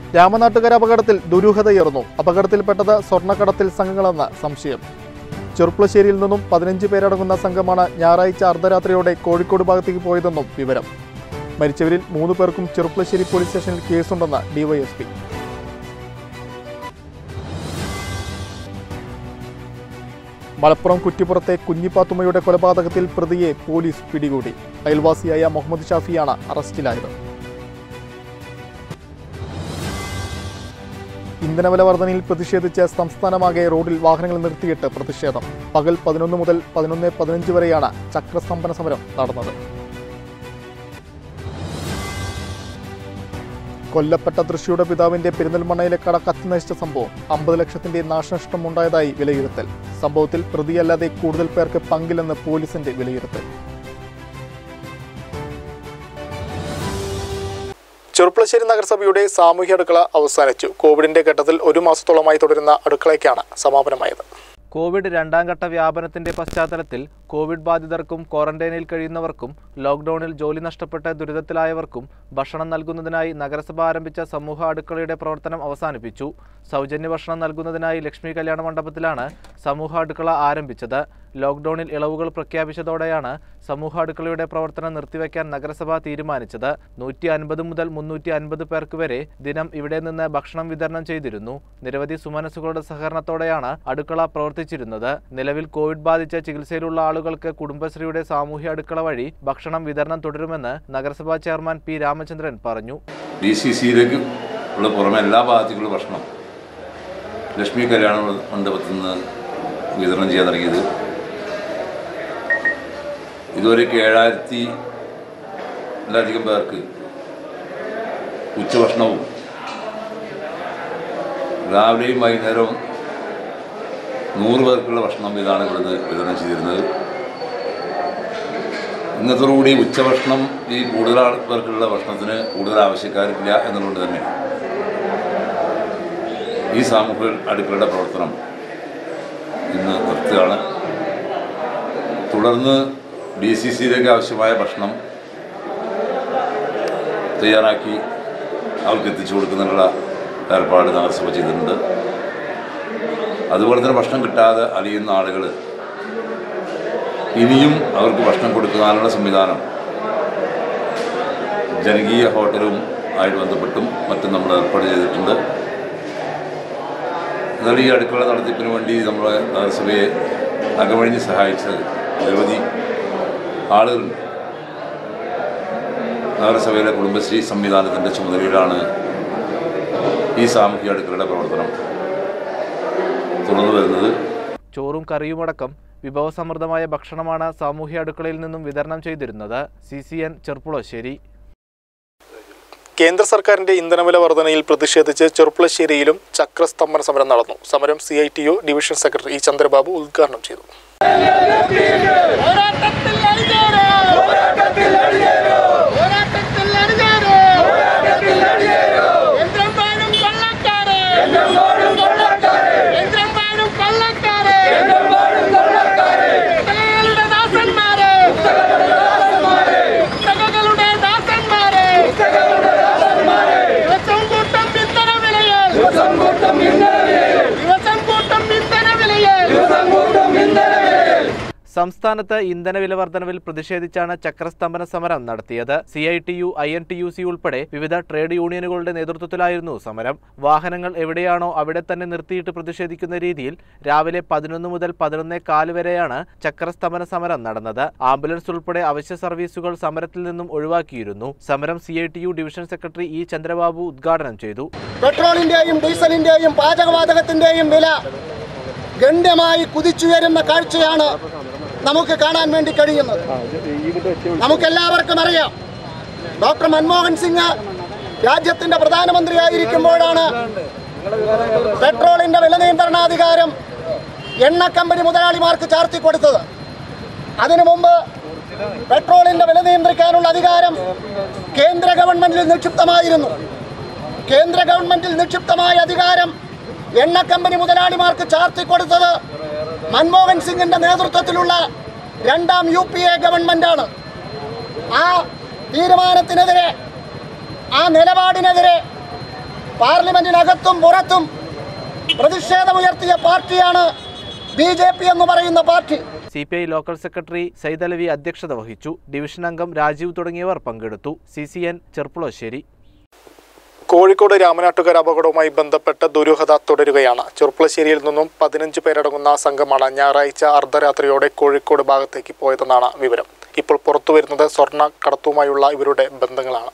രാമനാട്ടുകര അപകടത്തിൽ ദുരൂഹതയേറുന്നു അപകടത്തിൽപ്പെട്ടത് സ്വർണ്ണക്കടത്തിൽ സംഘങ്ങളെന്ന് സംശയം ചെറുപ്പളശ്ശേരിയിൽ നിന്നും പതിനഞ്ച് പേരടങ്ങുന്ന സംഘമാണ് ഞായറാഴ്ച അർദ്ധരാത്രിയോടെ കോഴിക്കോട് ഭാഗത്തേക്ക് പോയതെന്നും വിവരം മരിച്ചവരിൽ മൂന്ന് പേർക്കും Cherpulassery police station കേസുണ്ടെന്ന് DYSP Malappuram കുറ്റിപ്പുറത്തെ കുഞ്ഞിപ്പാത്തുമ്മയുടെ കൊലപാതകത്തിൽ പ്രതിയെ പോലീസ് പിടികൂടി അയൽവാസിയായ മുഹമ്മദ് ഷാഫിയാണ് അറസ്റ്റിലായത് ഇന്ധനവില വർധനയിൽ പ്രതിഷേധിച്ച് സംസ്ഥാനമാകെ റോഡിൽ വാഹനങ്ങൾ നിർത്തിയിട്ട് പ്രതിഷേധം പകൽ പതിനൊന്ന് മുതൽ പതിനൊന്ന് പതിനഞ്ച് വരെയാണ് ചക്രസ്തംഭന സമരം നടന്നത് കൊല്ലപ്പെട്ട തൃശിയുടെ പിതാവിന്റെ പെരിന്തൽമണ്ണയിലെ കട കത്തിനശിച്ച സംഭവം അമ്പത് ലക്ഷത്തിന്റെ നാശനഷ്ടം ഉണ്ടായതായി വിലയിരുത്തൽ സംഭവത്തിൽ പ്രതിയല്ലാതെ കൂടുതൽ പേർക്ക് പങ്കില്ലെന്ന് പോലീസിന്റെ വിലയിരുത്തൽ ചെറുപ്പളശ്ശേരി നഗരസഭയുടെ സാമൂഹ്യ അടുക്കള അവസാനിച്ചു കോവിഡിന്റെ ഘട്ടത്തിൽ ഒരു മാസത്തോളമായി തുടരുന്ന അടുക്കളയ്ക്കാണ് സമാപനമായത് കോവിഡ് രണ്ടാം ഘട്ട വ്യാപനത്തിന്റെ പശ്ചാത്തലത്തിൽ കോവിഡ് ബാധിതർക്കും ക്വാറന്റൈനിൽ കഴിയുന്നവർക്കും ലോക്ക്ഡൌണിൽ ജോലി നഷ്ടപ്പെട്ട് ദുരിതത്തിലായവർക്കും ഭക്ഷണം നൽകുന്നതിനായി നഗരസഭ ആരംഭിച്ച സമൂഹ അടുക്കളയുടെ പ്രവർത്തനം അവസാനിപ്പിച്ചു സൗജന്യ ഭക്ഷണം നൽകുന്നതിനായി ലക്ഷ്മി കല്യാണ മണ്ഡപത്തിലാണ് സമൂഹ അടുക്കള ആരംഭിച്ചത് ലോക്ക്ഡൌണിൽ ഇളവുകൾ പ്രഖ്യാപിച്ചതോടെയാണ് സമൂഹ അടുക്കളയുടെ പ്രവർത്തനം നിർത്തിവെക്കാൻ നഗരസഭ തീരുമാനിച്ചത് നൂറ്റി അൻപത് മുതൽ മുന്നൂറ്റി അൻപത് പേർക്ക് വരെ ദിനം ഇവിടെ നിന്ന് ഭക്ഷണം വിതരണം ചെയ്തിരുന്നു നിരവധി സുമനസ്സുകളുടെ സഹകരണത്തോടെയാണ് അടുക്കള പ്രവർത്തിച്ചിരുന്നത് നിലവിൽ കോവിഡ് ബാധിച്ച ചികിത്സയിലുള്ള ആളുകൾക്ക് കുടുംബശ്രീയുടെ സാമൂഹ്യ അടുക്കള വഴി ഭക്ഷണം വിതരണം തുടരുമെന്ന് നഗരസഭാ ചെയർമാൻ പി രാമചന്ദ്രൻ പറഞ്ഞു ഡി സി സിയിലേക്ക് ഉള്ള പുറമെ എല്ലാ ഭാഗത്തേക്കുള്ള ഭക്ഷണം ലക്ഷ്മി കല്യാണ മണ്ഡപത്തിൽ നിന്ന് വിതരണം ചെയ്യാൻ തുടങ്ങിയത് ഇതുവരേക്ക് ഏഴായിരത്തി ലധികം പേർക്ക് ഉച്ചഭക്ഷണവും രാവിലെയും വൈകുന്നേരവും നൂറ് പേർക്കുള്ള ഭക്ഷണം ഇതാണ് ഇവിടുന്ന് വിതരണം ചെയ്തിരുന്നത് ഇന്നത്തോടുകൂടി ഉച്ചഭക്ഷണം ഈ കൂടുതൽ ആൾ പേർക്കുള്ള ഭക്ഷണത്തിന് കൂടുതൽ ആവശ്യക്കാരില്ല എന്നുള്ളത് തന്നെ ഈ സാമൂഹ്യ അടുക്കളയുടെ പ്രവർത്തനം ഇന്ന് നിർത്തുകയാണ് തുടർന്ന് ഡി സി സിയിലേക്ക് ആവശ്യമായ ഭക്ഷണം തയ്യാറാക്കി അവർക്ക് എത്തിച്ചു കൊടുക്കുന്നതിനുള്ള ഏർപ്പാട് നഗരസഭ ചെയ്തിട്ടുണ്ട് അതുപോലെ തന്നെ ഭക്ഷണം കിട്ടാതെ അലിയുന്ന ആളുകൾ ഇനിയും അവർക്ക് ഭക്ഷണം കൊടുക്കാനുള്ള സംവിധാനം ജനകീയ ഹോട്ടലും ആയിട്ട് ബന്ധപ്പെട്ടും മറ്റും നമ്മൾ ഏർപ്പാട് ചെയ്തിട്ടുണ്ട് എന്നാലും ഈ അടുക്കള നടത്തിപ്പിന് വേണ്ടി നമ്മൾ നഗരസഭയെ അകമഴിഞ്ഞ് സഹായിച്ചത് നിരവധി ആളുകളുണ്ട് നഗരസഭയിലെ കുടുംബശ്രീ സംവിധാനത്തിൻ്റെ ചുമതലയിലാണ് ഈ സാമൂഹ്യ അടുക്കളയുടെ പ്രവർത്തനം തുടർന്നു വരുന്നത് ചോറും കറിയുമടക്കം വിഭവസമൃദ്ധമായ ഭക്ഷണമാണ് സാമൂഹ്യ അടുക്കളയിൽ നിന്നും വിതരണം ചെയ്തിരുന്നത് സി സി എൻ ചെർപ്പുളശ്ശേരി കേന്ദ്ര സർക്കാരിന്റെ ഇന്ധനവില വർധനയിൽ പ്രതിഷേധിച്ച് ചെറുപ്പളശ്ശേരിയിലും ചക്രസ്തംഭന സമരം നടന്നു സമരം C I T U division secretary E Chandrababu ഉദ്ഘാടനം ചെയ്തു പോരാട്ടത്തിൽ അണിചേരൂ. പോരാട്ടത്തിൽ അണിചേരൂ. യന്ത്രം വാഴും കൊള്ളക്കാരെ. യന്ത്രം വാഴും കൊള്ളക്കാരെ. പുസ്തകങ്ങളുടെ ദാസന്മാരെ. പുസ്തകങ്ങളുടെ ദാസന്മാരെ. ദിവസം കൂട്ടം ഇന്ധന വിലയിൽ. ദിവസം കൂട്ടം ഇന്ധന വിലയിൽ. സംസ്ഥാനത്ത് ഇന്ധന വില വർധനവിൽ പ്രതിഷേധിച്ചാണ് ചക്രസ്തംഭന സമരം നടത്തിയത് C I T U I N T U C ഉൾപ്പെടെ വിവിധ ട്രേഡ് യൂണിയനുകളുടെ നേതൃത്വത്തിലായിരുന്നു സമരം വാഹനങ്ങൾ എവിടെയാണോ അവിടെ തന്നെ നിർത്തിയിട്ട് പ്രതിഷേധിക്കുന്ന രീതിയിൽ രാവിലെ പതിനൊന്ന് മുതൽ പതിനൊന്നേ കാല് വരെയാണ് ചക്രസ്തംഭന സമരം നടന്നത് ആംബുലൻസ് ഉൾപ്പെടെ അവശ്യ സർവീസുകൾ സമരത്തിൽ നിന്നും ഒഴിവാക്കിയിരുന്നു സമരം C I T U division secretary E Chandrababu ഉദ്ഘാടനം ചെയ്തു പെട്രോളിന്റെയും ഡീസലിന്റെയും പാചകവാതകത്തിന്റെയും വില ഗണ്യമായി കുതിച്ചുയരുന്ന കാഴ്ചയാണ് നമുക്ക് കാണാൻ വേണ്ടി കഴിയുന്നത് നമുക്കെല്ലാവർക്കും അറിയാം ഡോക്ടർ മൻമോഹൻ സിംഗ് രാജ്യത്തിന്റെ പ്രധാനമന്ത്രിയായിരിക്കുമ്പോഴാണ് പെട്രോളിന്റെ വില നിയന്ത്രണാധികാരം എണ്ണ കമ്പനി മുതലാളിമാർക്ക് ചാർത്തി കൊടുത്തത് അതിനു മുമ്പ് പെട്രോളിന്റെ വില നിയന്ത്രിക്കാനുള്ള അധികാരം കേന്ദ്ര ഗവൺമെന്റിൽ നിക്ഷിപ്തമായിരുന്നു കേന്ദ്ര ഗവൺമെന്റിൽ നിക്ഷിപ്തമായ അധികാരം എണ്ണ കമ്പനി മുതലാളിമാർക്ക് ചാർത്തി കൊടുത്തത് മൻമോഹൻ സിംഗിന്റെ നേതൃത്വത്തിലുള്ള രണ്ടാം യു പി എ ഗവൺമെന്റാണ് ആ തീരുമാനത്തിനെതിരെ ആ നിലപാടിനെതിരെ പാർലമെന്റിനകത്തും പുറത്തും പ്രതിഷേധമുയർത്തിയ പാർട്ടിയാണ് ബി ജെ പി എന്ന് പറയുന്ന party C P I local secretary Saidalavi അധ്യക്ഷത വഹിച്ചു ഡിവിഷൻ അംഗം രാജീവ് തുടങ്ങിയവർ പങ്കെടുത്തു C C N Cherpulassery Kozhikode Ramanattukara അപകടവുമായി ബന്ധപ്പെട്ട ദുരൂഹത തുടരുകയാണ് ചെറുപ്പളശ്ശേരിയിൽ നിന്നും പതിനഞ്ച് പേരടങ്ങുന്ന സംഘമാണ് ഞായറാഴ്ച അർദ്ധരാത്രിയോടെ കോഴിക്കോട് ഭാഗത്തേക്ക് പോയതെന്നാണ് വിവരം ഇപ്പോൾ പുറത്തുവരുന്നത് സ്വർണ്ണ കടത്തുമായുള്ള ഇവരുടെ ബന്ധങ്ങളാണ്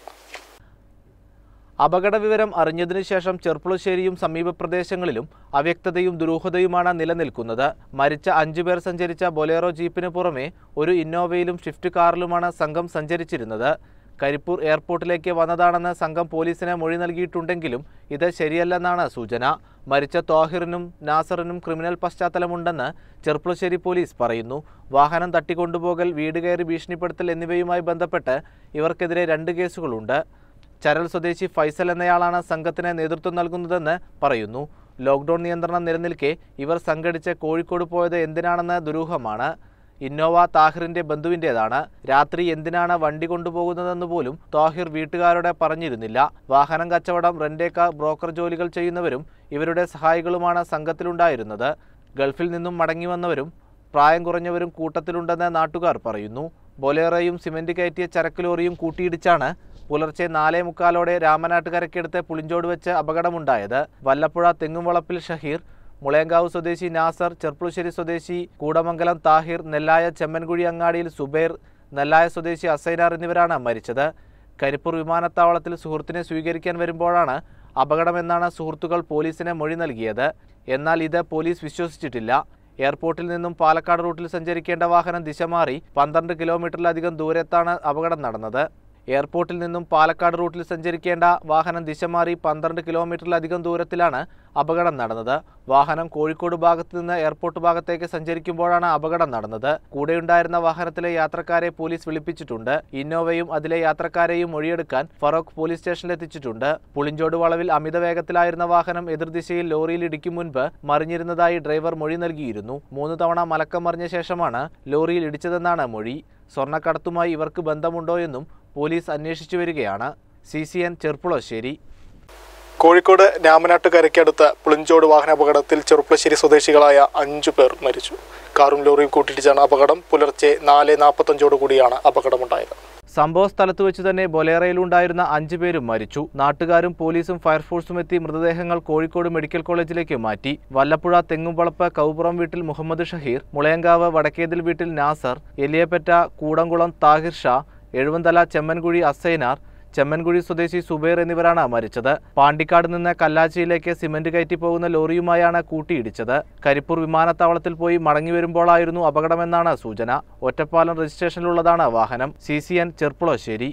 അപകട വിവരം അറിഞ്ഞതിനു ശേഷം ചെർപ്പുളശ്ശേരിയും സമീപ പ്രദേശങ്ങളിലും അവ്യക്തതയും ദുരൂഹതയുമാണ് നിലനിൽക്കുന്നത് മരിച്ച അഞ്ചു പേർ സഞ്ചരിച്ച ബൊലേറോ ജീപ്പിന് പുറമെ ഒരു ഇന്നോവയിലും ഷിഫ്റ്റ് കാറിലുമാണ് സംഘം സഞ്ചരിച്ചിരുന്നത് കരിപ്പൂർ എയർപോർട്ടിലേക്ക് വന്നതാണെന്ന് സംഘം പോലീസിന് മൊഴി നൽകിയിട്ടുണ്ടെങ്കിലും ഇത് ശരിയല്ലെന്നാണ് സൂചന മരിച്ച തോഹിറിനും നാസറിനും ക്രിമിനൽ പശ്ചാത്തലമുണ്ടെന്ന് ചെർപ്പുളശ്ശേരി പോലീസ് പറയുന്നു വാഹനം തട്ടിക്കൊണ്ടുപോകൽ വീട് കയറി ഭീഷണിപ്പെടുത്തൽ എന്നിവയുമായി ബന്ധപ്പെട്ട് ഇവർക്കെതിരെ രണ്ട് കേസുകളുണ്ട് ചരൽ സ്വദേശി ഫൈസൽ എന്നയാളാണ് സംഘത്തിന് നേതൃത്വം നൽകുന്നതെന്ന് പറയുന്നു ലോക്ക്ഡൌൺ നിയന്ത്രണം നിലനിൽക്കെ ഇവർ സംഘടിച്ച് കോഴിക്കോട് പോയത് എന്തിനാണെന്ന് ദുരൂഹമാണ് ഇന്നോവ താഹിറിന്റെ ബന്ധുവിൻ്റേതാണ് രാത്രി എന്തിനാണ് വണ്ടി കൊണ്ടുപോകുന്നതെന്ന് പോലും താഹിർ വീട്ടുകാരോട് പറഞ്ഞിരുന്നില്ല വാഹനം കച്ചവടം റെന്റേക്കാർ ബ്രോക്കർ ജോലികൾ ചെയ്യുന്നവരും ഇവരുടെ സഹായികളുമാണ് സംഘത്തിലുണ്ടായിരുന്നത് ഗൾഫിൽ നിന്നും മടങ്ങി വന്നവരും പ്രായം കുറഞ്ഞവരും കൂട്ടത്തിലുണ്ടെന്ന് നാട്ടുകാർ പറയുന്നു ബൊലേറോയും സിമന്റ് കയറ്റിയ ചരക്ക് ലോറിയും കൂട്ടിയിടിച്ചാണ് പുലർച്ചെ നാലേ മുക്കാലോടെ രാമനാട്ടുകരയ്ക്കടുത്ത് പുളിഞ്ചോട് വെച്ച് അപകടമുണ്ടായത് വല്ലപ്പുഴ തെങ്ങുംവളപ്പിൽ ഷഹീർ മുളയങ്കാവ് സ്വദേശി നാസർ ചെർപ്പുളശ്ശേരി സ്വദേശി കൂടമംഗലം താഹിർ നെല്ലായ ചെമ്മൻകുഴി അങ്ങാടിയിൽ സുബൈർ നെല്ലായ സ്വദേശി അസൈനാർ എന്നിവരാണ് മരിച്ചത് കരിപ്പൂർ വിമാനത്താവളത്തിൽ സുഹൃത്തിനെ സ്വീകരിക്കാൻ വരുമ്പോഴാണ് അപകടമെന്നാണ് സുഹൃത്തുക്കൾ പോലീസിന് മൊഴി നൽകിയത് എന്നാൽ ഇത് പോലീസ് വിശ്വസിച്ചിട്ടില്ല എയർപോർട്ടിൽ നിന്നും പാലക്കാട് റൂട്ടിൽ സഞ്ചരിക്കേണ്ട വാഹനം ദിശ മാറി പന്ത്രണ്ട് കിലോമീറ്ററിലധികം ദൂരത്താണ് അപകടം നടന്നത് എയർപോർട്ടിൽ നിന്നും പാലക്കാട് റൂട്ടിൽ സഞ്ചരിക്കേണ്ട വാഹനം ദിശ മാറി പന്ത്രണ്ട് കിലോമീറ്ററിലധികം ദൂരത്തിലാണ് അപകടം നടന്നത് വാഹനം കോഴിക്കോട് ഭാഗത്ത് നിന്ന് എയർപോർട്ട് ഭാഗത്തേക്ക് സഞ്ചരിക്കുമ്പോഴാണ് അപകടം നടന്നത് കൂടെയുണ്ടായിരുന്ന വാഹനത്തിലെ യാത്രക്കാരെ പോലീസ് വിളിപ്പിച്ചിട്ടുണ്ട് ഇന്നോവയും അതിലെ യാത്രക്കാരെയും മൊഴിയെടുക്കാൻ ഫറോക്ക് പോലീസ് സ്റ്റേഷനിലെത്തിച്ചിട്ടുണ്ട് പുളിഞ്ചോട് വളവിൽ അമിത വേഗത്തിലായിരുന്ന വാഹനം എതിർദിശയിൽ ലോറിയിൽ ഇടിക്കും മുൻപ് മറിഞ്ഞിരുന്നതായി ഡ്രൈവർ മൊഴി നൽകിയിരുന്നു മൂന്ന് തവണ മലക്കം മറിഞ്ഞ ശേഷമാണ് ലോറിയിൽ ഇടിച്ചതെന്നാണ് മൊഴി സ്വർണ്ണക്കടത്തുമായി ഇവർക്ക് ബന്ധമുണ്ടോ എന്നും പോലീസ് അന്വേഷിച്ചു വരികയാണ് C C N Cherpulassery Kozhikode രാമനാട്ടുകരയ്ക്കടുത്ത് പുളിഞ്ചോട് വാഹനാപകടത്തിൽ ചെറുപ്പശ്ശേരി സ്വദേശികളായ അഞ്ചു പേർ മരിച്ചു കാറും ലോറിയും കൂട്ടിയിടിച്ചാണ് അപകടം പുലർച്ചെ നാല് നാൽപ്പത്തഞ്ചോടു കൂടിയാണ് അപകടമുണ്ടായത് സംഭവ സ്ഥലത്ത് വെച്ച് തന്നെ ബൊലേറയിലുണ്ടായിരുന്ന അഞ്ചു പേരും മരിച്ചു നാട്ടുകാരും പോലീസും ഫയർഫോഴ്സും എത്തി മൃതദേഹങ്ങൾ കോഴിക്കോട് മെഡിക്കൽ കോളേജിലേക്ക് മാറ്റി വല്ലപ്പുഴ തെങ്ങുംവളപ്പ് കൗപുറം വീട്ടിൽ മുഹമ്മദ് ഷഹീർ മുളയങ്കാവ് വടക്കേതിൽ വീട്ടിൽ നാസർ എലിയപ്പറ്റ കൂടംകുളം താഹിർ ഷാ എഴുവന്തല ചെമ്മൻകുഴി അസൈനാർ ചെമ്മൻകുഴി സ്വദേശി സുബൈർ എന്നിവരാണ് മരിച്ചത് പാണ്ടിക്കാട് നിന്ന് കല്ലാച്ചിയിലേക്ക് സിമന്റ് കയറ്റി പോകുന്ന ലോറിയുമായാണ് കൂട്ടിയിടിച്ചത് കരിപ്പൂർ വിമാനത്താവളത്തിൽ പോയി മടങ്ങി വരുമ്പോഴായിരുന്നു അപകടമെന്നാണ് സൂചന ഒറ്റപ്പാലം രജിസ്ട്രേഷനിലുള്ളതാണ് വാഹനം C C N Cherpulassery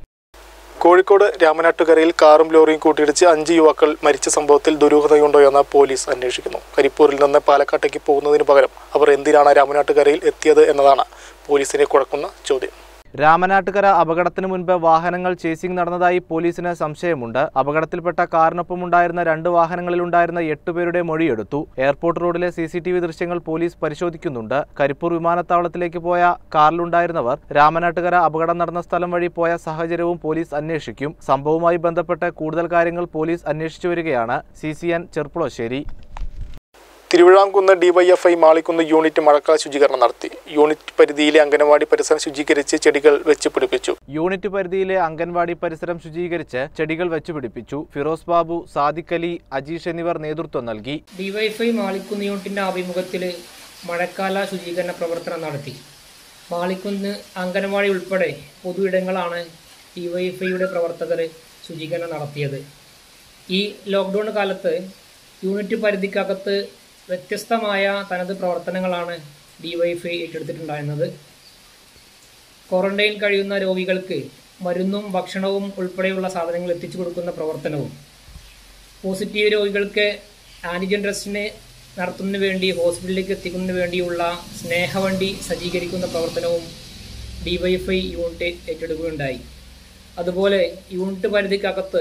Kozhikode രാമനാട്ടുകരയിൽ കാറും ലോറിയും കൂട്ടിയിടിച്ച് അഞ്ച് യുവാക്കൾ മരിച്ച സംഭവത്തിൽ ദുരൂഹതയുണ്ടോ എന്ന് പോലീസ് അന്വേഷിക്കുന്നു കരിപ്പൂരിൽ നിന്ന് പാലക്കാട്ടേക്ക് പോകുന്നതിന് പകരം അവർ എന്തിനാണ് രാമനാട്ടുകരയിൽ എത്തിയത് എന്നതാണ് പോലീസിനെ കുഴക്കുന്ന ചോദ്യം രാമനാട്ടുകര അപകടത്തിന് മുൻപ് വാഹനങ്ങൾ ചേസിംഗ് നടന്നതായി പോലീസിന് സംശയമുണ്ട് അപകടത്തിൽപ്പെട്ട കാറിനൊപ്പമുണ്ടായിരുന്ന രണ്ട് വാഹനങ്ങളിലുണ്ടായിരുന്ന എട്ടുപേരുടെ മൊഴിയെടുത്തു എയർപോർട്ട് റോഡിലെ സി സി ടി വി ദൃശ്യങ്ങൾ പോലീസ് പരിശോധിക്കുന്നുണ്ട് കരിപ്പൂർ വിമാനത്താവളത്തിലേക്ക് പോയ കാറിലുണ്ടായിരുന്നവർ രാമനാട്ടുകര അപകടം നടന്ന സ്ഥലം വഴി പോയ സാഹചര്യവും പോലീസ് അന്വേഷിക്കും സംഭവവുമായി ബന്ധപ്പെട്ട് കൂടുതൽ കാര്യങ്ങൾ പോലീസ് അന്വേഷിച്ചു വരികയാണ് C C N Cherpulassery Thiruvizhamkunnu DYFI Malikkunnu unit മഴക്കാല ശുചീകരണം നടത്തി യൂണിറ്റ് പരിധിയിലെ അംഗനവാടി പരിസരം ശുചീകരിച്ച് ചെടികൾ വെച്ച് പിടിപ്പിച്ചു യൂണിറ്റ് പരിധിയിലെ അംഗൻവാടി പരിസരം ശുചീകരിച്ച് ചെടികൾ വെച്ചുപിടിപ്പിച്ചു ഫിറോസ് ബാബു സാദിഖ് അലി അജീഷ് എന്നിവർ നേതൃത്വം നൽകി ഡിവൈഫൈ മാളിക്കുന്ന് യൂണിറ്റിൻ്റെ ആഭിമുഖ്യത്തിൽ മഴക്കാല ശുചീകരണ പ്രവർത്തനം നടത്തി മാളിക്കുന്ന് അംഗനവാടി ഉൾപ്പെടെ പൊതു ഇടങ്ങളാണ് ഡിവൈഫൈയുടെ പ്രവർത്തകർ ശുചീകരണം നടത്തിയത് ഈ ലോക്ക്ഡൗൺ കാലത്ത് യൂണിറ്റ് പരിധിക്കകത്ത് വ്യത്യസ്തമായ തനത് പ്രവർത്തനങ്ങളാണ് ഡിവൈഫൈ ഏറ്റെടുത്തിട്ടുണ്ടായിരുന്നത് ക്വാറന്റൈൻ കഴിയുന്ന രോഗികൾക്ക് മരുന്നും ഭക്ഷണവും ഉൾപ്പെടെയുള്ള സാധനങ്ങൾ എത്തിച്ചു കൊടുക്കുന്ന പ്രവർത്തനവും പോസിറ്റീവ് രോഗികൾക്ക് ആൻറ്റിജൻ ടെസ്റ്റിന് നടത്തുന്നതിന് വേണ്ടി ഹോസ്പിറ്റലിലേക്ക് എത്തിക്കുന്നതിന് വേണ്ടിയുള്ള സ്നേഹവണ്ടി സജ്ജീകരിക്കുന്ന പ്രവർത്തനവും ഡിവൈഫൈ യൂണിറ്റ് ഏറ്റെടുക്കുകയുണ്ടായി അതുപോലെ യൂണിറ്റ് പരിധിക്കകത്ത്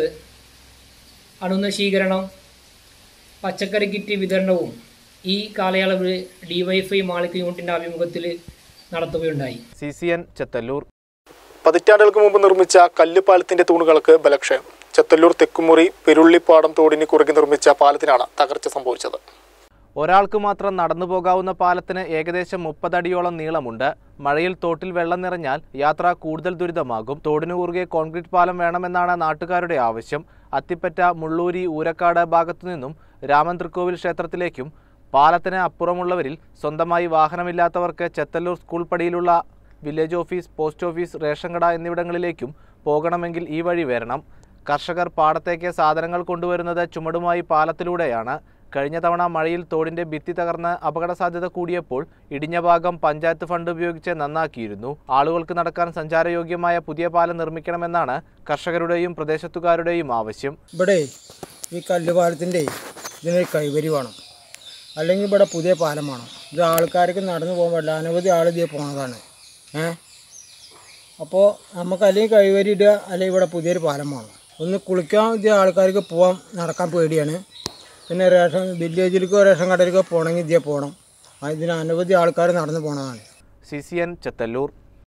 അണുനശീകരണം പച്ചക്കറി കിറ്റ് വിതരണവും ഈ കാലയളവിൽ ഡിവൈഫൈ മാളിക യൂണിറ്റിൻ്റെ ആഭിമുഖ്യത്തിൽ നടത്തുകയുണ്ടായി സി സി എൻ ചെത്തല്ലൂർ പതിറ്റാണ്ടുകൾക്ക് മുമ്പ് നിർമ്മിച്ച കല്ലുപാലത്തിന്റെ തൂണുകൾക്ക് ബലക്ഷയം ചെത്തല്ലൂർ തെക്കുമുറി പെരുള്ളിപ്പാടം തോടിന് കുറുകെ നിർമ്മിച്ച പാലത്തിനാണ് തകർച്ച സംഭവിച്ചത് ഒരാൾക്ക് മാത്രം നടന്നു പോകാവുന്ന പാലത്തിന് ഏകദേശം മുപ്പതടിയോളം നീളമുണ്ട് മഴയിൽ തോട്ടിൽ വെള്ളം നിറഞ്ഞാൽ യാത്ര കൂടുതൽ ദുരിതമാകും തോടിനു കുറുകെ കോൺക്രീറ്റ് പാലം വേണമെന്നാണ് നാട്ടുകാരുടെ ആവശ്യം അത്തിപ്പറ്റ മുള്ളൂരി ഊരക്കാട് ഭാഗത്തു നിന്നും രാമൻ തൃക്കോവിൽ ക്ഷേത്രത്തിലേക്കും പാലത്തിന് അപ്പുറമുള്ളവരിൽ സ്വന്തമായി വാഹനമില്ലാത്തവർക്ക് ചെത്തല്ലൂർ സ്കൂൾ പടിയിലുള്ള village office post office ration കട എന്നിവിടങ്ങളിലേക്കും പോകണമെങ്കിൽ ഈ വഴി വരണം കർഷകർ പാടത്തേക്ക് സാധനങ്ങൾ കൊണ്ടുവരുന്നത് ചുമടുമായി പാലത്തിലൂടെയാണ് കഴിഞ്ഞ തവണ മഴയിൽ തോടിന്റെ ഭിത്തി തകർന്ന് അപകട സാധ്യത കൂടിയപ്പോൾ ഇടിഞ്ഞ ഭാഗം പഞ്ചായത്ത് ഫണ്ട് ഉപയോഗിച്ച് നന്നാക്കിയിരുന്നു ആളുകൾക്ക് നടക്കാൻ സഞ്ചാരയോഗ്യമായ പുതിയ പാലം നിർമ്മിക്കണമെന്നാണ് കർഷകരുടെയും പ്രദേശത്തുകാരുടെയും ആവശ്യം ഇവിടെ ഈ കല്ലുപാലത്തിൻ്റെ ഇതിനൊരു കൈവരി വേണം അല്ലെങ്കിൽ ഇവിടെ പുതിയ പാലം വേണം ഇത് ആൾക്കാർക്ക് നടന്നു പോകാൻ പറ്റില്ല അനവധി ആൾ ഇതിൽ പോണതാണ് ഏ അപ്പോൾ നമുക്ക് അല്ലെങ്കിൽ കൈവരി ഇടുക അല്ലെങ്കിൽ ഇവിടെ പുതിയൊരു പാലം വേണം ഒന്ന് കുളിക്കാൻ ഇത് ആൾക്കാർക്ക് പോകാൻ നടക്കാൻ പേടിയാണ് പിന്നെ റേഷൻ വില്ലേജിലേക്കോ റേഷൻ കടയിലേക്കോ പോകണമെങ്കിൽ ഇതിൽ പോകണം ആ, ഇതിന് അനവധി ആൾക്കാർ നടന്നു പോണതാണ് C C N Chethallur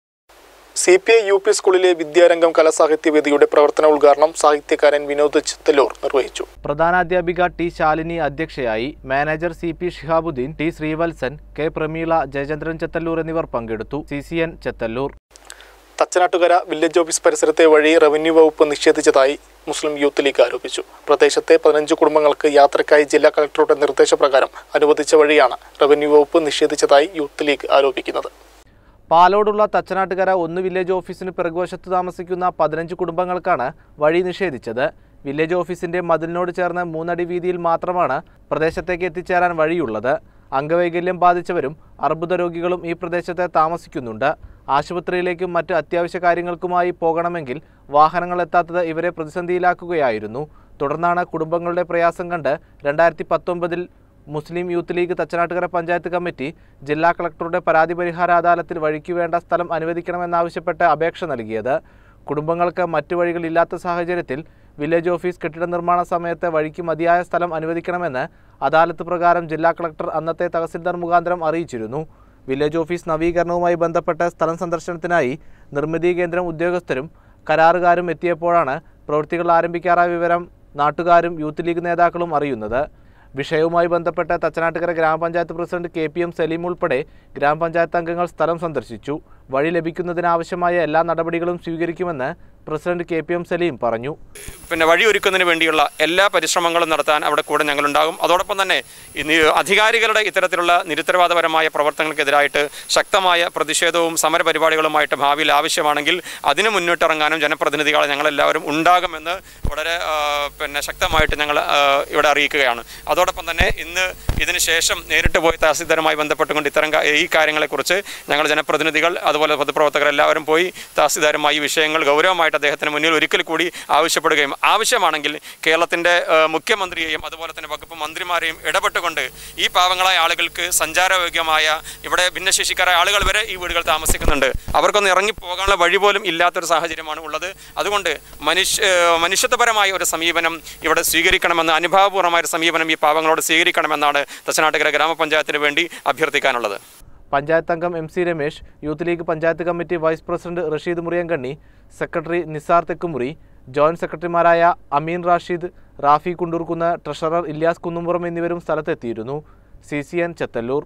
C P I U P സ്കൂളിലെ വിദ്യാരംഗം കലാസാഹിത്യ വേദിയുടെ പ്രവർത്തന ഉദ്ഘാടനം സാഹിത്യകാരൻ വിനോദ് ചിത്തല്ലൂർ നിർവഹിച്ചു പ്രധാനാധ്യാപിക ടി ശാലിനി അധ്യക്ഷയായി manager C P Shihabuddin T Sreevalsan K Prameela Jayachandran Chethallur എന്നിവർ പങ്കെടുത്തു C C N Chethallur Thachanattukara village office പരിസരത്തെ വഴി റവന്യൂ വകുപ്പ് നിഷേധിച്ചതായി മുസ്ലിം യൂത്ത് ലീഗ് ആരോപിച്ചു പ്രദേശത്തെ പതിനഞ്ച് കുടുംബങ്ങൾക്ക് യാത്രയ്ക്കായി ജില്ലാ കളക്ടറുടെ നിർദ്ദേശപ്രകാരം അനുവദിച്ച വഴിയാണ് റവന്യൂ വകുപ്പ് നിഷേധിച്ചതായി യൂത്ത് ലീഗ് ആരോപിക്കുന്നത് പാലോടുള്ള തച്ചനാട്ടുകര ഒന്ന് വില്ലേജ് ഓഫീസിന് പിറകുവശത്ത് താമസിക്കുന്ന പതിനഞ്ച് കുടുംബങ്ങൾക്കാണ് വഴി നിഷേധിച്ചത് വില്ലേജ് ഓഫീസിന്റെ മതിലിനോട് ചേർന്ന് മൂന്നടി വീതിയിൽ മാത്രമാണ് പ്രദേശത്തേക്ക് എത്തിച്ചേരാൻ വഴിയുള്ളത് അംഗവൈകല്യം ബാധിച്ചവരും അർബുദ രോഗികളും ഈ പ്രദേശത്ത് താമസിക്കുന്നുണ്ട് ആശുപത്രിയിലേക്കും മറ്റ് അത്യാവശ്യ കാര്യങ്ങൾക്കുമായി പോകണമെങ്കിൽ വാഹനങ്ങൾ എത്താത്തത് ഇവരെ പ്രതിസന്ധിയിലാക്കുകയായിരുന്നു തുടർന്നാണ് കുടുംബങ്ങളുടെ പ്രയാസം കണ്ട് രണ്ടായിരത്തി പത്തൊമ്പതിൽ Muslim Youth League Thachanattukara panchayat committee ജില്ലാ കളക്ടറുടെ പരാതി പരിഹാര അദാലത്തിൽ വഴിക്ക് വേണ്ട സ്ഥലം അനുവദിക്കണമെന്നാവശ്യപ്പെട്ട് അപേക്ഷ നൽകിയത് കുടുംബങ്ങൾക്ക് മറ്റു വഴികളില്ലാത്ത സാഹചര്യത്തിൽ വില്ലേജ് ഓഫീസ് കെട്ടിട നിർമ്മാണ സമയത്ത് വഴിക്ക് മതിയായ സ്ഥലം അനുവദിക്കണമെന്ന് അദാലത്ത് പ്രകാരം ജില്ലാ കളക്ടർ അന്നത്തെ തഹസിൽദാർ മുഖാന്തരം അറിയിച്ചിരുന്നു വില്ലേജ് ഓഫീസ് നവീകരണവുമായി ബന്ധപ്പെട്ട സ്ഥലം സന്ദർശനത്തിനായി നിർമ്മിതി കേന്ദ്രം ഉദ്യോഗസ്ഥരും കരാറുകാരും എത്തിയപ്പോഴാണ് പ്രവൃത്തികൾ ആരംഭിക്കാറായ വിവരം നാട്ടുകാരും യൂത്ത് ലീഗ് നേതാക്കളും അറിയുന്നത് വിഷയവുമായി ബന്ധപ്പെട്ട് തച്ചനാട്ടുകര ഗ്രാമപഞ്ചായത്ത് president K P M Saleem ഉൾപ്പെടെ ഗ്രാമപഞ്ചായത്ത് അംഗങ്ങൾ സ്ഥലം സന്ദർശിച്ചു വഴി ലഭിക്കുന്നതിനാവശ്യമായ എല്ലാ നടപടികളും സ്വീകരിക്കുമെന്ന് president K P M Saleem പറഞ്ഞു പിന്നെ വഴിയൊരുക്കുന്നതിന് വേണ്ടിയുള്ള എല്ലാ പരിശ്രമങ്ങളും നടത്താൻ അവിടെ കൂടെ ഞങ്ങളുണ്ടാകും അതോടൊപ്പം തന്നെ ഇന്ന് അധികാരികളുടെ ഇത്തരത്തിലുള്ള നിരുത്തരവാദപരമായ പ്രവർത്തനങ്ങൾക്കെതിരായിട്ട് ശക്തമായ പ്രതിഷേധവും സമരപരിപാടികളുമായിട്ട് ഭാവിയിൽ ആവശ്യമാണെങ്കിൽ അതിന് മുന്നിട്ടിറങ്ങാനും ജനപ്രതിനിധികളെ ഞങ്ങളെല്ലാവരും ഉണ്ടാകുമെന്ന് വളരെ ആ, പിന്നെ ശക്തമായിട്ട് ഞങ്ങൾ ആ, ഇവിടെ അറിയിക്കുകയാണ് അതോടൊപ്പം തന്നെ ഇന്ന് ഇതിന് ശേഷം നേരിട്ട് പോയി തഹസിൽദാരുമായി ബന്ധപ്പെട്ടുകൊണ്ട് ഇത്തരം കാ- ഈ കാര്യങ്ങളെക്കുറിച്ച് ഞങ്ങൾ ജനപ്രതിനിധികൾ അതുപോലെ പൊതുപ്രവർത്തകർ എല്ലാവരും പോയി തഹസിൽദാരുമായി ഈ വിഷയങ്ങൾ ഗൗരവമായിട്ട് അദ്ദേഹത്തിന് മുന്നിൽ ഒരിക്കൽ കൂടി ആവശ്യപ്പെടുകയും ആവശ്യമാണെങ്കിൽ കേരളത്തിൻ്റെ മുഖ്യമന്ത്രിയെയും അതുപോലെ തന്നെ വകുപ്പ് മന്ത്രിമാരെയും ഇടപെട്ടുകൊണ്ട് ഈ പാവങ്ങളായ ആളുകൾക്ക് സഞ്ചാരയോഗ്യമായ ഇവിടെ ഭിന്നശേഷിക്കാരായ ആളുകൾ വരെ ഈ വീടുകൾ താമസിക്കുന്നുണ്ട് അവർക്കൊന്ന് ഇറങ്ങി പോകാനുള്ള വഴി പോലും ഇല്ലാത്തൊരു സാഹചര്യമാണ് ഉള്ളത് അതുകൊണ്ട് മനുഷ്യ ഏഹ് മനുഷ്യത്വപരമായ ഒരു സമീപനം ഇവിടെ സ്വീകരിക്കണമെന്ന് അനുഭാവപൂർവമായ ഒരു സമീപനം ഈ പാവങ്ങളോട് സ്വീകരിക്കണമെന്നാണ് തച്ചനാട്ടുകര ഗ്രാമപഞ്ചായത്തിന് വേണ്ടി അഭ്യർത്ഥിക്കാനുള്ളത് പഞ്ചായത്ത് അംഗം M C Ramesh youth league panchayat committee vice president Rasheed Muriyankanni secretary Nisar Thekkumuri joint സെക്രട്ടറിമാരായ അമീൻ റാഷിദ് റാഫി കുണ്ടൂർക്കുന്ന് ട്രഷറർ ഇല്യാസ് കുന്നുംപുറം എന്നിവരും സ്ഥലത്തെത്തിയിരുന്നു സി സി എൻ ചെത്തല്ലൂർ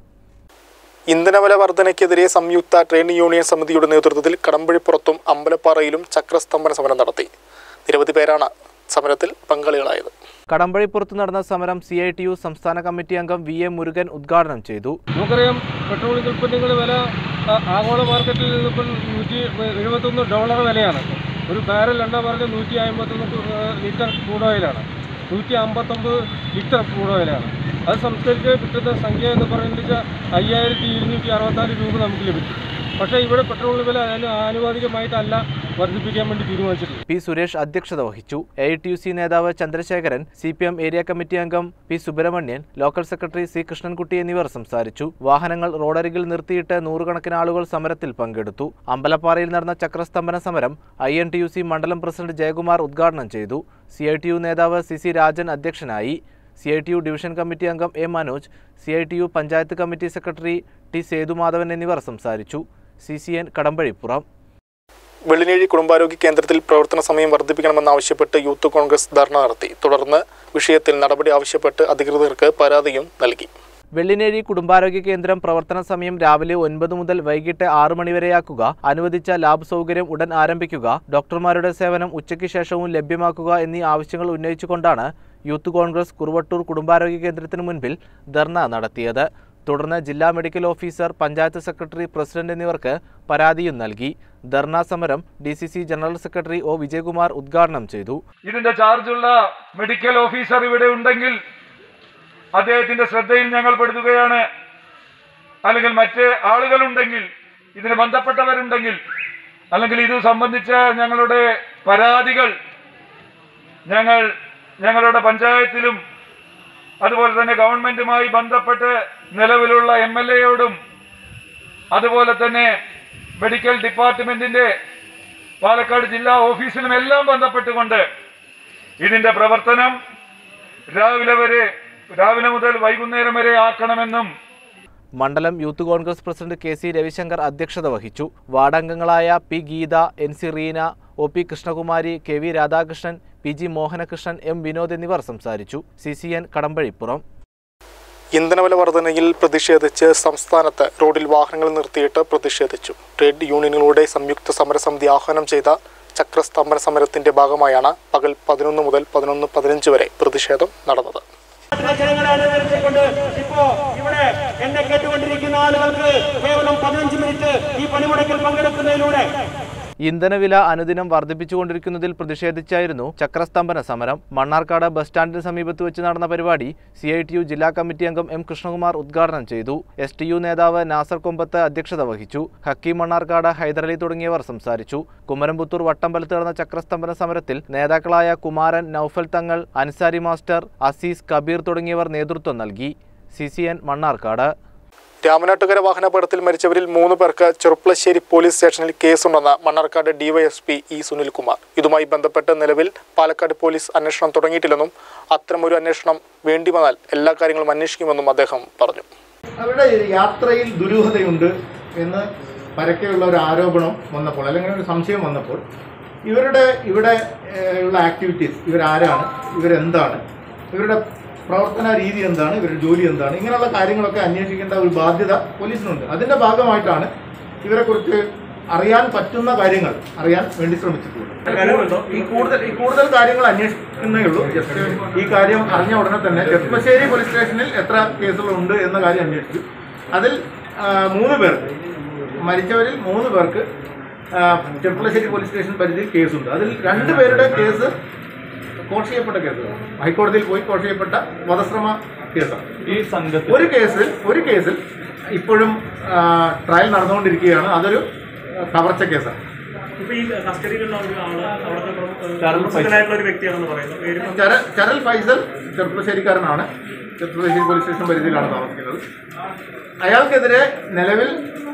ഇന്ധനവില വർധനയ്ക്കെതിരെ സംയുക്ത ട്രേഡ് യൂണിയൻ സമിതിയുടെ നേതൃത്വത്തിൽ കടമ്പഴിപ്പുറത്തും അമ്പലപ്പാറയിലും ചക്രസ്തംഭന സമരം നടത്തി നിരവധി പേരാണ് സമരത്തിൽ പങ്കാളികളായത് കടമ്പഴിപ്പുറത്ത് നടന്ന സമരം സി ഐ ടി യു സംസ്ഥാന കമ്മിറ്റി അംഗം വി എ മുരുകൻ ഉദ്ഘാടനം ചെയ്തു നമുക്കറിയാം പെട്രോളിയം ഉൽപ്പന്നങ്ങളുടെ വില ആ- ആഗോള മാർക്കറ്റിൽ ഇപ്പം നൂറ്റി എഴുപത്തൊന്ന് ഡോളർ വിലയാണ് ഒരു ബാരൽ എണ്ണ പറഞ്ഞ് നൂറ്റി അമ്പത്തൊന്ന് ലിറ്റർ ക്രൂഡ് ഓയിലാണ് നൂറ്റി അമ്പത്തൊമ്പത് ലിറ്റർ ക്രൂഡ് ഓയിലാണ് അത് സംസ്കരിച്ച് കിട്ടുന്ന സംഖ്യ എന്ന് പറയുന്നത് അയ്യായിരത്തി ഇരുന്നൂറ്റി അറുപത്താറ് രൂപ നമുക്ക് ലഭിക്കും പക്ഷേ ഇവിടെ പെട്രോൾ വില അതിന് ആനുപാതികമായിട്ടല്ല വർദ്ധിപ്പിക്കാൻ വേണ്ടി തീരുമാനിച്ചിട്ടുള്ളത് പി സുരേഷ് അധ്യക്ഷത വഹിച്ചു എ ടി യു സി നേതാവ് Chandrasekharan C P M area committee അംഗം P Subramanian local secretary C Krishnankutty എന്നിവർ സംസാരിച്ചു വാഹനങ്ങൾ റോഡരികിൽ നിർത്തിയിട്ട് നൂറുകണക്കിന് ആളുകൾ സമരത്തിൽ പങ്കെടുത്തു അമ്പലപ്പാറയിൽ നടന്ന ചക്രസ്തംഭന സമരം I N T U C മണ്ഡലം പ്രസിഡന്റ് ജയകുമാർ ഉദ്ഘാടനം ചെയ്തു സി ഐ ടി യു നേതാവ് സി സി രാജൻ അധ്യക്ഷനായി C I T U division committee അംഗം A Manoj C I T U panchayat committee secretary T Sethumadhavan എന്നിവർ സംസാരിച്ചു C C N Kadampazhipuram Vellinezhi കുടുംബാരോഗ്യ കേന്ദ്രത്തിൽ പ്രവർത്തന സമയം വർദ്ധിപ്പിക്കണമെന്നാവശ്യപ്പെട്ട് യൂത്ത് കോൺഗ്രസ് ധർണ നടത്തി തുടർന്ന് വിഷയത്തിൽ നടപടി ആവശ്യപ്പെട്ട് അധികൃതർക്ക് പരാതിയും നൽകി വെള്ളിനേഴി കുടുംബാരോഗ്യ കേന്ദ്രം പ്രവർത്തന സമയം രാവിലെ ഒൻപത് മുതൽ വൈകിട്ട് ആറ് മണിവരെയാക്കുക അനുവദിച്ച ലാബ് സൗകര്യം ഉടൻ ആരംഭിക്കുക ഡോക്ടർമാരുടെ സേവനം ഉച്ചയ്ക്ക് ശേഷവും ലഭ്യമാക്കുക എന്നീ ആവശ്യങ്ങൾ ഉന്നയിച്ചുകൊണ്ടാണ് യൂത്ത് കോൺഗ്രസ് കുറുവട്ടൂർ കുടുംബാരോഗ്യ കേന്ദ്രത്തിന് മുൻപിൽ ധർണ നടത്തിയത് തുടർന്ന് ജില്ലാ medical officer panchayat secretary president എന്നിവർക്ക് പരാതിയും നൽകി ധർണാ സമരം D C C general secretary O Vijayakumar ഉദ്ഘാടനം ചെയ്തു ഇതിന്റെ ചാർജുള്ള മെഡിക്കൽ ഓഫീസർ ഇവിടെ ഉണ്ടെങ്കിൽ അദ്ദേഹത്തിന്റെ ശ്രദ്ധയിൽ ഞങ്ങൾ പെടുത്തുകയാണ് അല്ലെങ്കിൽ മറ്റ് ആളുകളുണ്ടെങ്കിൽ ഇതിന് ബന്ധപ്പെട്ടവരുണ്ടെങ്കിൽ അല്ലെങ്കിൽ ഇത് സംബന്ധിച്ച ഞങ്ങളുടെ പരാതികൾ ഞങ്ങൾ ഞങ്ങളുടെ പഞ്ചായത്തിലും അതുപോലെ തന്നെ ഗവൺമെന്റുമായി ബന്ധപ്പെട്ട് നിലവിലുള്ള എം എൽ എയോടും അതുപോലെ തന്നെ മെഡിക്കൽ ഡിപ്പാർട്ട്മെന്റിന്റെ പാലക്കാട് ജില്ലാ ഓഫീസിലും എല്ലാം ബന്ധപ്പെട്ടുകൊണ്ട് ഇതിന്റെ പ്രവർത്തനം രാവിലെ വരെ രാവിലെ മുതൽ വൈകുന്നേരം വരെ ആക്കണമെന്നും മണ്ഡലം Youth Congress president K C Ravishankar അധ്യക്ഷത വഹിച്ചു വാർഡംഗങ്ങളായ P Geetha N C Reena O P Krishnakumari K V Radhakrishnan P G Mohanakrishnan M Vinod എന്നിവർ സംസാരിച്ചു സി സി എൻ കടമ്പഴിപ്പുറം ഇന്ധനവില വർധനയിൽ പ്രതിഷേധിച്ച് സംസ്ഥാനത്ത് റോഡിൽ വാഹനങ്ങൾ നിർത്തിയിട്ട് പ്രതിഷേധിച്ചു ട്രേഡ് യൂണിയനുകളുടെ സംയുക്ത സമരസമിതി ആഹ്വാനം ചെയ്ത ചക്രസ്തംഭന സമരത്തിന്റെ ഭാഗമായാണ് പകൽ പതിനൊന്ന് മുതൽ പതിനൊന്ന് പതിനഞ്ച് വരെ പ്രതിഷേധം നടന്നത് കൊണ്ട് ഇപ്പോ ഇവിടെ എന്നെ കേട്ടുകൊണ്ടിരിക്കുന്ന ആളുകൾക്ക് കേവലം പതിനഞ്ച് മിനിറ്റ് ഈ പണിമുടക്കിൽ പങ്കെടുക്കുന്നതിലൂടെ ഇന്ധനവില അനുദിനം വർദ്ധിപ്പിച്ചുകൊണ്ടിരിക്കുന്നതിൽ പ്രതിഷേധിച്ചായിരുന്നു ചക്രസ്തംഭന സമരം മണ്ണാർക്കാട് ബസ് സ്റ്റാൻഡിന് സമീപത്ത് വെച്ച് നടന്ന പരിപാടി സി ഐ ടി യു ജില്ലാ കമ്മിറ്റി അംഗം എം കൃഷ്ണകുമാർ ഉദ്ഘാടനം ചെയ്തു എസ് ടി യു നേതാവ് നാസർ കൊമ്പത്ത് അധ്യക്ഷത വഹിച്ചു ഹക്കീം മണ്ണാർക്കാട് ഹൈദരലി തുടങ്ങിയവർ സംസാരിച്ചു കുമരംപുത്തൂർ വട്ടമ്പലത്ത് നടന്ന ചക്രസ്തംഭന സമരത്തിൽ നേതാക്കളായ കുമാരൻ നൌഫൽ തങ്ങൾ അൻസാരി മാസ്റ്റർ അസീസ് കബീർ തുടങ്ങിയവർ നേതൃത്വം നൽകി C C N Mannarkkad Ramanattukara വാഹനാപകടത്തിൽ മരിച്ചവരിൽ മൂന്ന് പേർക്ക് ചെറുപ്പളശ്ശേരി പോലീസ് സ്റ്റേഷനിൽ കേസുണ്ടെന്ന് മണ്ണാർക്കാട് ഡിവൈഎസ്പി ഇ സുനിൽകുമാർ ഇതുമായി ബന്ധപ്പെട്ട് നിലവിൽ പാലക്കാട് പോലീസ് അന്വേഷണം തുടങ്ങിയിട്ടില്ലെന്നും അത്തരമൊരു അന്വേഷണം വേണ്ടി വന്നാൽ എല്ലാ കാര്യങ്ങളും അന്വേഷിക്കുമെന്നും അദ്ദേഹം പറഞ്ഞു അവരുടെ യാത്രയിൽ ദുരൂഹതയുണ്ട് എന്ന് പരക്കെയുള്ള ഒരു ആരോപണം വന്നപ്പോൾ അല്ലെങ്കിൽ ഒരു സംശയം വന്നപ്പോൾ ഇവരുടെ ഇവിടെ ഏഹ്, ഉള്ള ആക്ടിവിറ്റീസ് ഇവരാരാണ് ഇവരെന്താണ് ഇവരുടെ പ്രവർത്തന രീതി എന്താണ് ഇവരുടെ ജോലി എന്താണ് ഇങ്ങനെയുള്ള കാര്യങ്ങളൊക്കെ അന്വേഷിക്കേണ്ട ഒരു ബാധ്യത പോലീസിനുണ്ട് അതിന്റെ ഭാഗമായിട്ടാണ് ഇവരെക്കുറിച്ച് അറിയാൻ പറ്റുന്ന കാര്യങ്ങൾ അറിയാൻ വേണ്ടി ശ്രമിച്ചിട്ടുള്ളത് ഈ കൂടുതൽ ഈ കൂടുതൽ കാര്യങ്ങൾ അന്വേഷിക്കുന്നേ ഉള്ളൂ ജസ്റ്റ് ഈ കാര്യം അറിഞ്ഞ ഉടനെ തന്നെ ചെർപ്പശ്ശേരി പോലീസ് സ്റ്റേഷനിൽ എത്ര കേസുകളുണ്ട് എന്ന കാര്യം അന്വേഷിച്ചു അതിൽ ആ, മൂന്ന് പേർക്ക് മരിച്ചവരിൽ മൂന്ന് പേർക്ക് ആ, ചെർപ്പളശ്ശേരി പോലീസ് സ്റ്റേഷൻ പരിധിയിൽ കേസുണ്ട് അതിൽ രണ്ട് പേരുടെ കേസ് കോൾ ചെയ്യപ്പെട്ട കേസുകളാണ് ഹൈക്കോടതിയിൽ പോയി കോൾ ചെയ്യപ്പെട്ട വധശ്രമ കേസാണ് ഈ സംഘത്തിൽ ഒരു കേസിൽ ഒരു കേസിൽ ഇപ്പോഴും ആ, ട്രയൽ നടന്നുകൊണ്ടിരിക്കുകയാണ് അതൊരു ആ, കവർച്ച കേസാണ് ഇപ്പൊ ഈ കസ്റ്റഡിയിലുള്ള ഒരു ആള് അവിടുത്തെ പ്ര- ചരൽ ഫൈസൽ. പ്രമുഖനായിട്ടുള്ള ഒരു വ്യക്തിയാണെന്ന് പറയുന്നു പേര് ചര- ചരൽ ഫൈസൽ ചെറുപ്പശ്ശേരിക്കാരനാണ് ചെറുപ്പശ്ശേരി പോലീസ് സ്റ്റേഷൻ പരിധിയിലാണ് താമസിക്കുന്നത് അയാൾക്കെതിരെ നിലവിൽ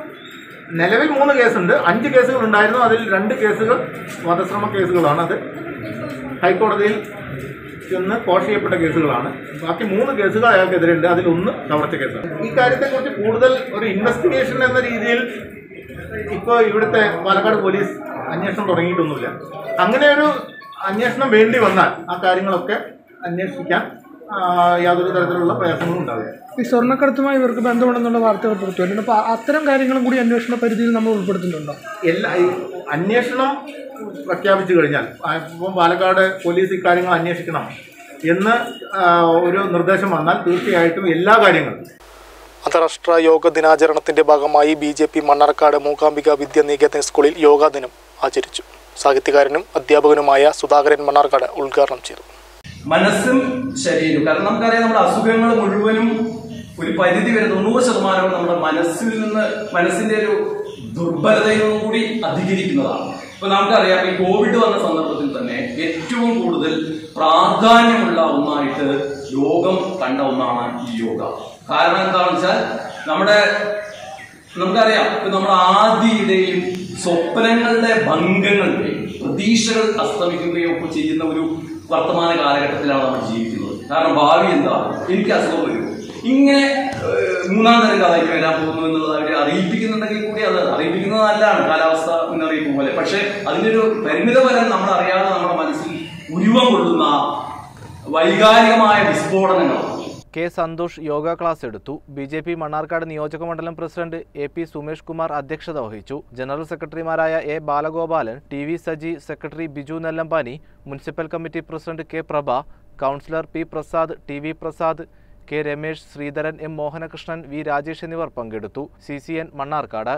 നിലവിൽ മൂന്ന് കേസുണ്ട് അഞ്ച് കേസുകൾ ഉണ്ടായിരുന്നു അതിൽ രണ്ട് കേസുകൾ വധശ്രമ കേസുകളാണ് അത് ഹൈക്കോടതിയിൽ ചെന്ന് കോൾ ചെയ്യപ്പെട്ട കേസുകളാണ് ബാക്കി മൂന്ന് കേസുകൾ അയാൾക്കെതിരെ ഉണ്ട് അതിൽ ഒന്ന് കവർച്ച കേസാണ് ഈ കാര്യത്തെക്കുറിച്ച് കൂടുതൽ ഒരു ഇൻവെസ്റ്റിഗേഷൻ എന്ന രീതിയിൽ ഇപ്പോൾ ഇവിടുത്തെ പാലക്കാട് പോലീസ് അന്വേഷണം തുടങ്ങിയിട്ടൊന്നുമില്ല അങ്ങനെ ഒരു അന്വേഷണം വേണ്ടി വന്നാൽ ആ കാര്യങ്ങളൊക്കെ അന്വേഷിക്കാൻ ആ, യാതൊരു തരത്തിലുള്ള പ്രയാസങ്ങളും ഉണ്ടാവില്ല ഈ സ്വർണ്ണക്കടത്തുമായി ഇവർക്ക് ബന്ധമുണ്ടെന്നുള്ള വാർത്തകൾ പുറത്തു വരുന്നുണ്ട് അപ്പോൾ അത്തരം കാര്യങ്ങളും കൂടി അന്വേഷണ പരിധിയിൽ നമ്മൾ ഉൾപ്പെടുത്തുന്നുണ്ടോ എല്ലാ ഈ അന്വേഷണം പ്രഖ്യാപിച്ചു കഴിഞ്ഞാൽ ആ, ഇപ്പം പാലക്കാട് പോലീസ് ഇക്കാര്യങ്ങൾ അന്വേഷിക്കണം എന്ന് ആ, ഒരു നിർദ്ദേശം വന്നാൽ തീർച്ചയായിട്ടും എല്ലാ കാര്യങ്ങളും അന്താരാഷ്ട്ര യോഗ ദിനാചരണത്തിന്റെ ഭാഗമായി B J P Mannarkkad Mookambika Vidyanikethan സ്കൂളിൽ യോഗാ ദിനം ആചരിച്ചു സാഹിത്യകാരനും അധ്യാപകനുമായ സുധാകരൻ മണ്ണാർക്കാട് ഉദ്ഘാടനം ചെയ്തു മനസ്സും ശരീരവും കാരണം നമുക്കറിയാം നമ്മുടെ അസുഖങ്ങൾ മുഴുവനും ഒരു പരിധി വരെ തൊണ്ണൂറ് ശതമാനവും നമ്മുടെ മനസ്സിൽ നിന്ന് മനസ്സിന്റെ ഒരു ദുർബലതയിൽ നിന്നും കൂടി അധികരിക്കുന്നതാണ് ഇപ്പൊ നമുക്കറിയാം ഈ കോവിഡ് വന്ന സന്ദർഭത്തിൽ തന്നെ ഏറ്റവും കൂടുതൽ പ്രാധാന്യമുള്ള ഒന്നായിട്ട് യോഗം കണ്ട ഒന്നാണ് ഈ യോഗ കാരണം എന്താണെന്ന് വെച്ചാൽ നമ്മുടെ നമുക്കറിയാം ഇപ്പൊ നമ്മുടെ ആദിയുടെയും സ്വപ്നങ്ങളുടെ ഭംഗങ്ങളുടെയും പ്രതീക്ഷകൾ അസ്തമിക്കുകയും ഒക്കെ ചെയ്യുന്ന ഒരു വർത്തമാന കാലഘട്ടത്തിലാണ് നമ്മൾ ജീവിക്കുന്നത് കാരണം ഭാവി എന്താണ് എനിക്ക് അസുഖം വരും ഇങ്ങനെ ഏഹ്, മൂന്നാം തരം കഥ ഇനി വരാൻ പോകുന്നു എന്നുള്ളത് അവർ അറിയിപ്പിക്കുന്നുണ്ടെങ്കിൽ കൂടി അത് അറിയിപ്പിക്കുന്നത് നല്ലതാണ് കാലാവസ്ഥ മുന്നറിയിപ്പ് പോലെ പക്ഷെ അതിന്റെ ഒരു പരിമിതഫലം നമ്മൾ അറിയാതെ നമ്മുടെ മനസ്സിൽ ഉരുവം കൊള്ളുന്ന വൈകാരികമായ വിസ്ഫോടനങ്ങളാണ് കെ സന്തോഷ് യോഗ ക്ലാസ് എടുത്തു ബി ജെ പി മണ്ണാർക്കാട് നിയോജക മണ്ഡലം president A P Sumesh Kumar അധ്യക്ഷത വഹിച്ചു ജനറൽ സെക്രട്ടറിമാരായ A Balagopalan T V Saji secretary Biju Nellampani municipal committee president K Prabha councillor P Prasad T V Prasad K Ramesh Sreedharan M Mohanakrishnan V Rajesh എന്നിവർ പങ്കെടുത്തു സി സി എൻ മണ്ണാർക്കാട്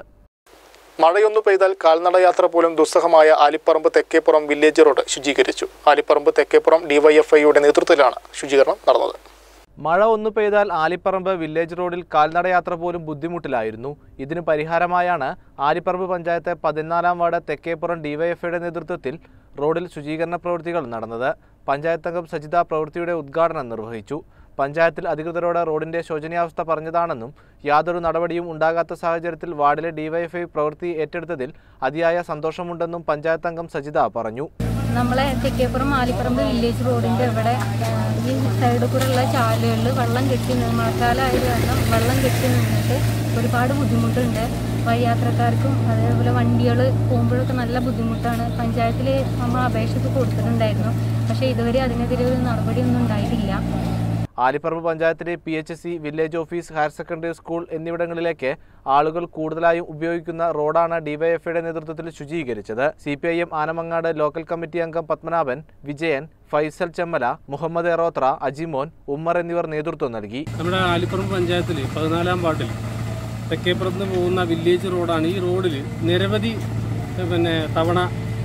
മഴയൊന്നു പെയ്താൽ കാൽനട യാത്ര പോലും ദുസ്സഹമായ ആലിപ്പറമ്പ് തെക്കേപ്പുറം വില്ലേജ് റോഡ് ശുചീകരിച്ചു ആലിപ്പറമ്പ് തെക്കേപ്പുറം ഡിവൈഎഫ്ഐയുടെ നേതൃത്വത്തിലാണ് ശുചീകരണം നടന്നത് മഴ ഒന്നു പെയ്താൽ ആലിപ്പറമ്പ് വില്ലേജ് റോഡിൽ കാൽനടയാത്ര പോലും ബുദ്ധിമുട്ടിലായിരുന്നു ഇതിനു പരിഹാരമായാണ് ആലിപ്പറമ്പ് പഞ്ചായത്ത് പതിനാലാം വാർഡ് തെക്കേപ്പുറം ഡിവൈഎഫ്ഐയുടെ നേതൃത്വത്തിൽ റോഡിൽ ശുചീകരണ പ്രവൃത്തികൾ നടന്നത് പഞ്ചായത്ത് അംഗം സജിത പ്രവൃത്തിയുടെ ഉദ്ഘാടനം നിർവഹിച്ചു പഞ്ചായത്തിൽ അധികൃതരോട് റോഡിന്റെ ശോചനീയാവസ്ഥ പറഞ്ഞതാണെന്നും യാതൊരു നടപടിയും ഉണ്ടാകാത്ത സാഹചര്യത്തിൽ വാർഡിലെ ഡിവൈഎഫ്ഐ പ്രവൃത്തി ഏറ്റെടുത്തതിൽ അതിയായ സന്തോഷമുണ്ടെന്നും പഞ്ചായത്ത് അംഗം സജിത പറഞ്ഞു നമ്മളെ തെക്കേപ്പുറം ആലിപ്പറമ്പ് വില്ലേജ് റോഡിൻ്റെ ഇവിടെ ആ, ഈ സൈഡിൽ കൂടെയുള്ള ചാലുകളിൽ വെള്ളം കെട്ടി നിന്ന് മഴക്കാലമായത് കാരണം വെള്ളം കെട്ടി നിന്നിട്ട് ഒരുപാട് ബുദ്ധിമുട്ടുണ്ട് വഴിയാത്രക്കാർക്കും അതേപോലെ വണ്ടികൾ പോകുമ്പോഴൊക്കെ നല്ല ബുദ്ധിമുട്ടാണ് പഞ്ചായത്തിൽ നമ്മൾ അപേക്ഷയൊക്കെ കൊടുത്തിട്ടുണ്ടായിരുന്നു പക്ഷേ ഇതുവരെ അതിനെതിരെ ഒരു നടപടിയൊന്നും ഉണ്ടായിട്ടില്ല ആലിപ്പറമ്പ് പഞ്ചായത്തിലെ P H C village office higher secondary school എന്നിവിടങ്ങളിലേക്ക് ആളുകൾ കൂടുതലായും ഉപയോഗിക്കുന്ന റോഡാണ് ഡിവൈഎഫ്ഐയുടെ നേതൃത്വത്തിൽ ശുചീകരിച്ചത് C P I M Anamangad local committee അംഗം പത്മനാഭൻ വിജയൻ ഫൈസൽ ചെമ്മല മുഹമ്മദ് എറോത്ര അജിമോൻ ഉമ്മർ എന്നിവർ നേതൃത്വം നൽകി നമ്മുടെ ആലിപ്പുറം പഞ്ചായത്തിൽ പതിനാലാം വാർഡിൽ തെക്കേപ്പുറത്ത് പോകുന്ന വില്ലേജ് റോഡാണ് ഈ റോഡിൽ നിരവധി ഏഹ്, പിന്നെ തവണ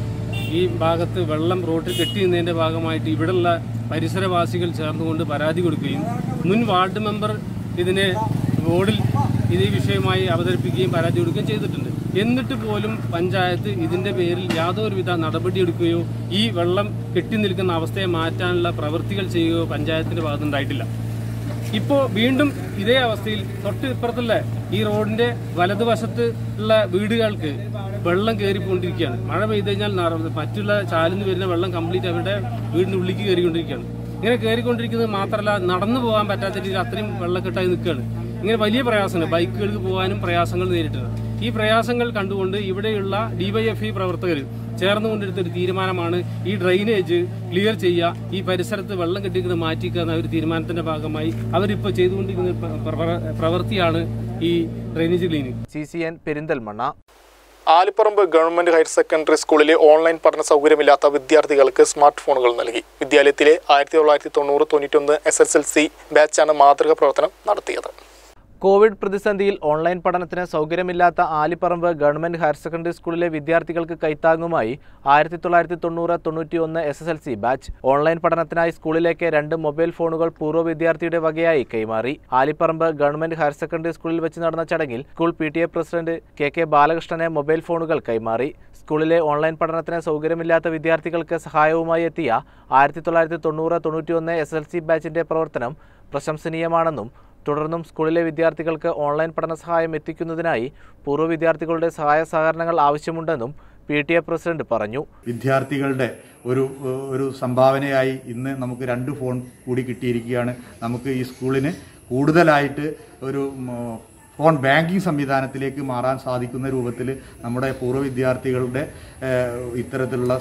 ഈ ഭാഗത്ത് വെള്ളം റോഡിൽ കെട്ടി നിന്നതിൻ്റെ ഭാഗമായിട്ട് ഇവിടെയുള്ള പരിസരവാസികൾ ചേർന്നുകൊണ്ട് പരാതി കൊടുക്കുകയും മുൻ വാർഡ് മെമ്പർ ഇതിനെ റോഡിൽ ഇതേ വിഷയമായി അവതരിപ്പിക്കുകയും പരാതി കൊടുക്കുകയും ചെയ്തിട്ടുണ്ട് എന്നിട്ട് പോലും പഞ്ചായത്ത് ഇതിന്റെ പേരിൽ യാതൊരുവിധ നടപടിയെടുക്കുകയോ ഈ വെള്ളം കെട്ടി നിൽക്കുന്ന അവസ്ഥയെ മാറ്റാനുള്ള പ്രവൃത്തികൾ ചെയ്യുകയോ പഞ്ചായത്തിന്റെ ഭാഗത്തുണ്ടായിട്ടില്ല ഇപ്പോൾ വീണ്ടും ഇതേ അവസ്ഥയിൽ തൊട്ട് ഇപ്പുറത്തുള്ള ഈ റോഡിന്റെ വലതുവശത്ത് ഉള്ള വീടുകൾക്ക് വെള്ളം കയറിക്കൊണ്ടിരിക്കുകയാണ് മഴ പെയ്ത് കഴിഞ്ഞാൽ നറ- മറ്റുള്ള ചാലിന്ന് വരുന്ന വെള്ളം കംപ്ലീറ്റ് അവരുടെ വീടിന്റെ ഉള്ളിലേക്ക് കയറിക്കൊണ്ടിരിക്കുകയാണ് ഇങ്ങനെ കയറിക്കൊണ്ടിരിക്കുന്നത് മാത്രമല്ല നടന്നു പോകാൻ പറ്റാത്ത രീതിയിൽ അത്രയും വെള്ളക്കെട്ടായി നിൽക്കുകയാണ് ഇങ്ങനെ വലിയ പ്രയാസമുണ്ട് ബൈക്കുകൾക്ക് പോകാനും പ്രയാസങ്ങൾ നേരിട്ടുണ്ട് ഈ പ്രയാസങ്ങൾ കണ്ടുകൊണ്ട് ഇവിടെയുള്ള ഡിവൈഎഫ്ഇ പ്രവർത്തകർ ചേർന്നുകൊണ്ടെടുത്ത ഒരു തീരുമാനമാണ് ഈ ഡ്രെയിനേജ് ക്ലിയർ ചെയ്യുക ഈ പരിസരത്ത് വെള്ളം കെട്ടിക്കുന്നത് മാറ്റിക്കുക എന്ന ഒരു തീരുമാനത്തിന്റെ ഭാഗമായി അവരിപ്പോൾ ചെയ്തുകൊണ്ടിരിക്കുന്ന ഒരു പ്ര- പ്ര- പ്രവൃത്തിയാണ് ഈ drainage cleaning C C N Perinthalmanna Alipparamba government higher secondary സ്കൂളിലെ ഓൺലൈൻ പഠന സൗകര്യമില്ലാത്ത വിദ്യാർത്ഥികൾക്ക് സ്മാർട്ട് ഫോണുകൾ നൽകി വിദ്യാലയത്തിലെ ആയിരത്തി തൊള്ളായിരത്തി തൊണ്ണൂറ് തൊണ്ണൂറ്റൊന്ന് എസ് എസ് എൽ സി ബാച്ചാണ് മാതൃക പ്രവർത്തനം നടത്തിയത് കോവിഡ് പ്രതിസന്ധിയിൽ ഓൺലൈൻ പഠനത്തിന് സൗകര്യമില്ലാത്ത ആലിപ്പറമ്പ് ഗവൺമെന്റ് ഹയർ സെക്കൻഡറി സ്കൂളിലെ വിദ്യാർത്ഥികൾക്ക് കൈത്താങ്ങുമായി ആയിരത്തി തൊള്ളായിരത്തി തൊണ്ണൂറ് തൊണ്ണൂറ്റി ഒന്ന് S S L C batch online പഠനത്തിനായി സ്കൂളിലേക്ക് രണ്ട് മൊബൈൽ ഫോണുകൾ പൂർവ്വ വിദ്യാർത്ഥിയുടെ വകയായി കൈമാറി ആലിപ്പറമ്പ് ഗവൺമെന്റ് ഹയർ സെക്കൻഡറി സ്കൂളിൽ വെച്ച് നടന്ന ചടങ്ങിൽ school P T A president K K ബാലകൃഷ്ണനെ മൊബൈൽ ഫോണുകൾ കൈമാറി സ്കൂളിലെ ഓൺലൈൻ പഠനത്തിന് സൗകര്യമില്ലാത്ത വിദ്യാർത്ഥികൾക്ക് സഹായവുമായി എത്തിയ ആയിരത്തി തൊള്ളായിരത്തി തൊണ്ണൂറ് തൊണ്ണൂറ്റി ഒന്ന് എസ് എൽ സി ബാച്ചിന്റെ പ്രവർത്തനം പ്രശംസനീയമാണെന്നും തുടർന്നും സ്കൂളിലെ വിദ്യാർത്ഥികൾക്ക് ഓൺലൈൻ പഠന സഹായം എത്തിക്കുന്നതിനായി പൂർവ്വ വിദ്യാർത്ഥികളുടെ സഹായ സഹകരണങ്ങൾ ആവശ്യമുണ്ടെന്നും പി ടി എ പ്രസിഡന്റ് പറഞ്ഞു വിദ്യാർത്ഥികളുടെ ഒരു ഒരു സംഭാവനയായി ഇന്ന് നമുക്ക് രണ്ട് ഫോൺ കൂടി കിട്ടിയിരിക്കുകയാണ് നമുക്ക് ഈ സ്കൂളിന് കൂടുതലായിട്ട് ഒരു ഉം, ഫോൺ ബാങ്കിംഗ് സംവിധാനത്തിലേക്ക് മാറാൻ സാധിക്കുന്ന രൂപത്തിൽ നമ്മുടെ പൂർവ്വ വിദ്യാർത്ഥികളുടെ ഏഹ്, ഇത്തരത്തിലുള്ള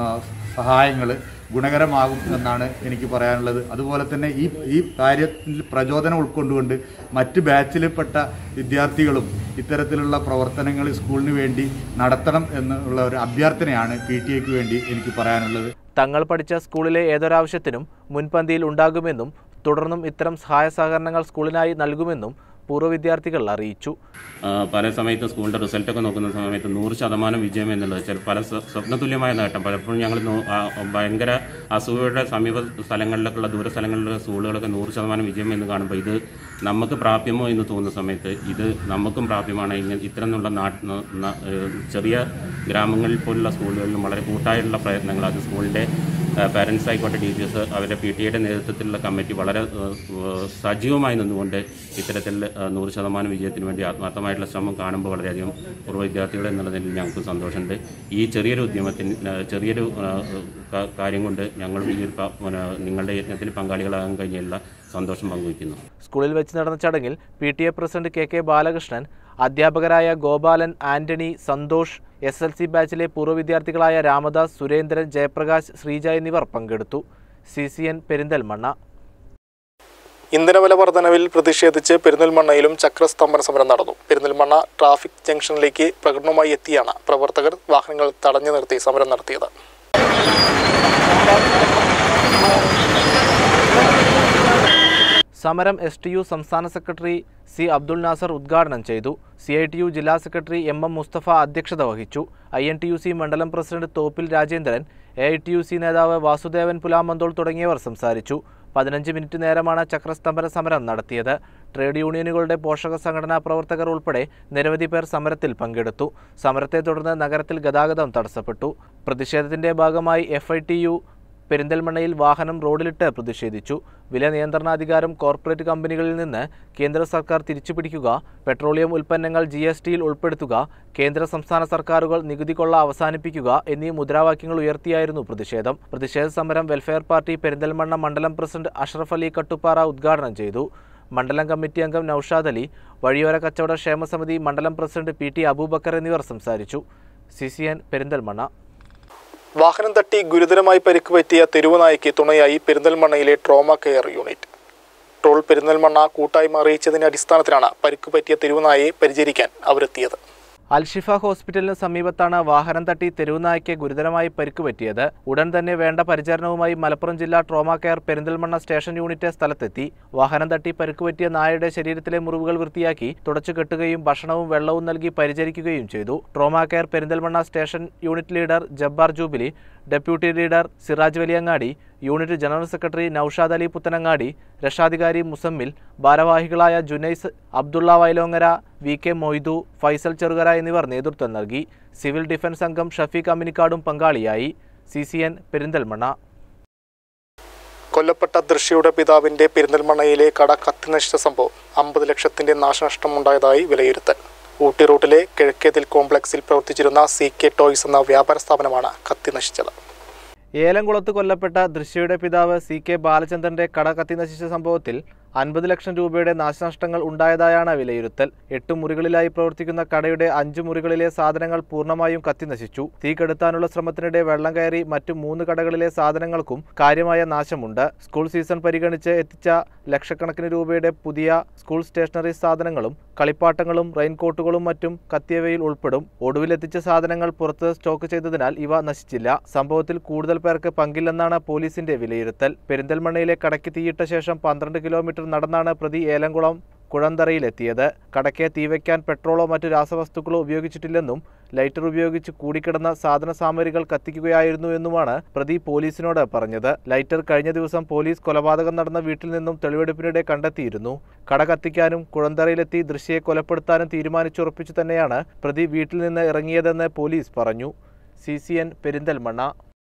സഹായങ്ങൾ ഗുണകരമാകും എന്നാണ് എനിക്ക് പറയാനുള്ളത് അതുപോലെ തന്നെ ഈ ഈ കാര്യത്തിൽ പ്രചോദനം ഉൾക്കൊണ്ടുകൊണ്ട് മറ്റ് ബാച്ചിൽപ്പെട്ട വിദ്യാർത്ഥികളും ഇത്തരത്തിലുള്ള പ്രവർത്തനങ്ങൾ സ്കൂളിന് വേണ്ടി നടത്തണം എന്നുള്ള ഒരു അഭ്യർത്ഥനയാണ് പി ടി എക്ക് വേണ്ടി എനിക്ക് പറയാനുള്ളത് തങ്ങൾ പഠിച്ച സ്കൂളിലെ ഏതൊരാവശ്യത്തിനും മുൻപന്തിയിൽ ഉണ്ടാകുമെന്നും തുടർന്നും ഇത്തരം സഹായ സഹകരണങ്ങൾ സ്കൂളിനായി നൽകുമെന്നും പൂർവ്വ വിദ്യാർത്ഥികൾ അറിയിച്ചു ആ, പല സമയത്ത് സ്കൂളിൻ്റെ റിസൾട്ടൊക്കെ നോക്കുന്ന സമയത്ത് നൂറ് ശതമാനം വിജയം എന്നുള്ളത് ചില പല സ്വ- സ്വപ്നതുല്യമായ നേട്ടം പലപ്പോഴും ഞങ്ങൾ നോ- ആ, ഭയങ്കര അസുഖയുടെ സമീപ സ്ഥലങ്ങളിലൊക്കെയുള്ള ദൂര സ്ഥലങ്ങളിലുള്ള സ്കൂളുകളൊക്കെ നൂറ് ശതമാനം വിജയം എന്ന് കാണുമ്പോൾ ഇത് നമുക്ക് പ്രാപ്യമോ എന്ന് തോന്നുന്ന സമയത്ത് ഇത് നമുക്കും പ്രാപ്യമാണ് ഇങ്ങനെ ഇത്തരമുള്ള നാ ന- ന- ഏഹ് ചെറിയ ഗ്രാമങ്ങളിൽ പോലുള്ള സ്കൂളുകളിലും വളരെ കൂട്ടായിട്ടുള്ള പ്രയത്നങ്ങൾ അത് സ്കൂളിൻ്റെ പാരൻസ് ആയിക്കോട്ടെ ടീച്ചേഴ്സ് അവരുടെ പി ടി എയുടെ നേതൃത്വത്തിലുള്ള കമ്മിറ്റി വളരെ ഏഹ്, ഏഹ്, സജീവമായി നിന്നുകൊണ്ട് ഇത്തരത്തിൽ ഏഹ്, നൂറ് ശതമാനം വിജയത്തിന് വേണ്ടി ആത്മാർത്ഥമായിട്ടുള്ള ശ്രമം കാണുമ്പോൾ വളരെയധികം പൂർവ്വ വിദ്യാർത്ഥികൾ എന്നുള്ളതിൽ ഞങ്ങൾക്ക് സന്തോഷമുണ്ട് ഈ ചെറിയൊരു ഉദ്യമത്തിന് ഏഹ്, ചെറിയൊരു ഏഹ്, ക- കാര്യം കൊണ്ട് ഞങ്ങളും ഈ ഒരു പ- പിന്നെ നിങ്ങളുടെ യജ്ഞത്തിൽ പങ്കാളികളാകാൻ കഴിഞ്ഞുള്ള സന്തോഷം പങ്കുവയ്ക്കുന്നു സ്കൂളിൽ വെച്ച് നടന്ന ചടങ്ങിൽ P T A president K K Balakrishnan അധ്യാപകരായ Gopalan Antony Santhosh S L C ബാച്ചിലെ പൂർവ്വ വിദ്യാർത്ഥികളായ രാമദാസ് സുരേന്ദ്രൻ ജയപ്രകാശ് ശ്രീജ എന്നിവർ പങ്കെടുത്തു സി സി എൻ പെരിന്തൽമണ്ണ ഇന്ധനവില വർധനവിൽ പ്രതിഷേധിച്ച് പെരിന്തൽമണ്ണയിലും ചക്രസ്തംഭന സമരം നടന്നു പെരിന്തൽമണ്ണ ട്രാഫിക് ജംഗ്ഷനിലേക്ക് പ്രകടനവുമായി എത്തിയാണ് പ്രവർത്തകർ വാഹനങ്ങൾ തടഞ്ഞു നിർത്തി സമരം നടത്തിയത് സമരം എസ് ടി യു സംസ്ഥാന സെക്രട്ടറി സി അബ്ദുൾ നാസർ ഉദ്ഘാടനം ചെയ്തു സി ഐ ടി യു ജില്ലാ സെക്രട്ടറി എം എം മുസ്തഫ അധ്യക്ഷത വഹിച്ചു I N T U C മണ്ഡലം പ്രസിഡന്റ് Thoppil Rajendran A I T U C നേതാവ് വാസുദേവൻ പുലാമന്തോൾ തുടങ്ങിയവർ സംസാരിച്ചു പതിനഞ്ച് മിനിറ്റ് നേരമാണ് ചക്രസ്തംഭന സമരം നടത്തിയത് ട്രേഡ് യൂണിയനുകളുടെ പോഷക സംഘടനാ പ്രവർത്തകർ ഉൾപ്പെടെ നിരവധി പേർ സമരത്തിൽ പങ്കെടുത്തു സമരത്തെ തുടർന്ന് നഗരത്തിൽ ഗതാഗതം തടസ്സപ്പെട്ടു പ്രതിഷേധത്തിന്റെ ഭാഗമായി എഫ് ഐ ടി യു പെരിന്തൽമണ്ണയിൽ വാഹനം റോഡിലിട്ട് പ്രതിഷേധിച്ചു വില നിയന്ത്രണാധികാരം കോർപ്പറേറ്റ് കമ്പനികളിൽ നിന്ന് കേന്ദ്ര സർക്കാർ തിരിച്ചുപിടിക്കുക പെട്രോളിയം ഉൽപ്പന്നങ്ങൾ ജി എസ് ടിയിൽ ഉൾപ്പെടുത്തുക കേന്ദ്ര സംസ്ഥാന സർക്കാരുകൾ നികുതി കൊള്ള അവസാനിപ്പിക്കുക എന്നീ മുദ്രാവാക്യങ്ങൾ ഉയർത്തിയായിരുന്നു പ്രതിഷേധം പ്രതിഷേധ സമരം വെൽഫെയർ പാർട്ടി പെരിന്തൽമണ്ണ മണ്ഡലം പ്രസിഡന്റ് അഷ്റഫ് അലി കട്ടുപ്പാറ ഉദ്ഘാടനം ചെയ്തു മണ്ഡലം കമ്മിറ്റി അംഗം നൌഷാദ് അലി വഴിയോര കച്ചവട ക്ഷേമസമിതി മണ്ഡലം പ്രസിഡന്റ് പി ടി അബൂബക്കർ എന്നിവർ സംസാരിച്ചു സി സി എൻ പെരിന്തൽമണ്ണ വാഹനം തട്ടി ഗുരുതരമായി പരിക്ക് പറ്റിയ തെരുവുനായ്ക്ക് തുണയായി പെരിന്തൽമണ്ണയിലെ trauma care unit troll Perinthalmanna കൂട്ടായ്മ അറിയിച്ചതിന്റെ അടിസ്ഥാനത്തിലാണ് പരിക്ക് പറ്റിയ തെരുവുനായെ പരിചരിക്കാൻ അവരെത്തിയത് അൽഷിഫ ഹോസ്പിറ്റലിന് സമീപത്താണ് വാഹനം തട്ടി തെരുവുനായ്ക്ക് ഗുരുതരമായി പരിക്ക് പറ്റിയത് ഉടൻ തന്നെ വേണ്ട പരിചരണവുമായി മലപ്പുറം ജില്ലാ trauma care Perinthalmanna station unit സ്ഥലത്തെത്തി വാഹനം തട്ടി പരിക്ക് പറ്റിയ നായയുടെ ശരീരത്തിലെ മുറിവുകൾ വൃത്തിയാക്കി തുടച്ചു കെട്ടുകയും ഭക്ഷണവും വെള്ളവും നൽകി പരിചരിക്കുകയും ചെയ്തു trauma care Perinthalmanna station unit leader Jabbar Jubilee deputy leader Siraj Valiyangadi unit general secretary Noushad Ali Puthanangadi രക്ഷാധികാരി മുസമ്മിൽ ഭാരവാഹികളായ ജുനൈസ് അബ്ദുള്ള വയലോങ്ങര വി കെ മൊയ്തു ഫൈസൽ ചെറുകര എന്നിവർ നേതൃത്വം നൽകി സിവിൽ ഡിഫൻസ് അംഗം ഷഫീഖ് അമിനിക്കാടും പങ്കാളിയായി സി സി എൻ പെരിന്തൽമണ്ണ കൊല്ലപ്പെട്ട ദൃശ്യയുടെ പിതാവിന്റെ പെരിന്തൽമണ്ണയിലെ കട കത്തിനശിച്ച സംഭവം അമ്പത് ലക്ഷത്തിന്റെ നാശനഷ്ടമുണ്ടായതായി വിലയിരുത്തൽ ഊട്ടി റൂട്ടിലെ കിഴക്കേതിൽ കോംപ്ലക്സിൽ പ്രവർത്തിച്ചിരുന്ന സി കെ ടോയ്സ് എന്ന വ്യാപാര സ്ഥാപനമാണ് കത്തി നശിച്ചത് ഏലംകുളത്ത് കൊല്ലപ്പെട്ട ദൃശ്യയുടെ പിതാവ് സി കെ ബാലചന്ദ്രന്റെ കട കത്തിനശിച്ച സംഭവത്തിൽ അൻപത് ലക്ഷം രൂപയുടെ നാശനഷ്ടങ്ങൾ ഉണ്ടായതായാണ് വിലയിരുത്തൽ എട്ട് മുറികളിലായി പ്രവർത്തിക്കുന്ന കടയുടെ അഞ്ച് മുറികളിലെ സാധനങ്ങൾ പൂർണ്ണമായും കത്തിനശിച്ചു തീ കെടുത്താനുള്ള ശ്രമത്തിനിടെ വെള്ളം കയറി മറ്റു മൂന്ന് കടകളിലെ സാധനങ്ങൾക്കും കാര്യമായ നാശമുണ്ട് സ്കൂൾ സീസൺ പരിഗണിച്ച് എത്തിച്ച ലക്ഷക്കണക്കിന് രൂപയുടെ പുതിയ സ്കൂൾ സ്റ്റേഷനറി സാധനങ്ങളും കളിപ്പാട്ടങ്ങളും റെയിൻകോട്ടുകളും മറ്റും കത്തിയവയിൽ ഉൾപ്പെടും ഒടുവിലെത്തിച്ച സാധനങ്ങൾ പുറത്ത് സ്റ്റോക്ക് ചെയ്തതിനാൽ ഇവ നശിച്ചില്ല സംഭവത്തിൽ കൂടുതൽ പേർക്ക് പങ്കില്ലെന്നാണ് പോലീസിന്റെ വിലയിരുത്തൽ പെരിന്തൽമണ്ണയിലെ കടയ്ക്ക് തീയിട്ട ശേഷം പന്ത്രണ്ട് കിലോമീറ്റർ നടന്നാണ് പ്രതി ഏലംകുളം കുഴന്തറയിലെത്തിയത് കടയ്ക്ക് തീവയ്ക്കാൻ പെട്രോളോ മറ്റു രാസവസ്തുക്കളോ ഉപയോഗിച്ചിട്ടില്ലെന്നും ലൈറ്റർ ഉപയോഗിച്ച് കൂടിക്കിടന്ന സാധന സാമഗ്രികൾ കത്തിക്കുകയായിരുന്നു എന്നുമാണ് പ്രതി പോലീസിനോട് പറഞ്ഞത് ലൈറ്റർ കഴിഞ്ഞ ദിവസം പോലീസ് കൊലപാതകം നടന്ന വീട്ടിൽ നിന്നും തെളിവെടുപ്പിനിടെ കണ്ടെത്തിയിരുന്നു കട കത്തിക്കാനും കുഴന്തറയിലെത്തി ദൃശ്യയെ കൊലപ്പെടുത്താനും തീരുമാനിച്ചുറപ്പിച്ചു തന്നെയാണ് പ്രതി വീട്ടിൽ നിന്ന് ഇറങ്ങിയതെന്ന് പോലീസ് പറഞ്ഞു C C N Perinthalmanna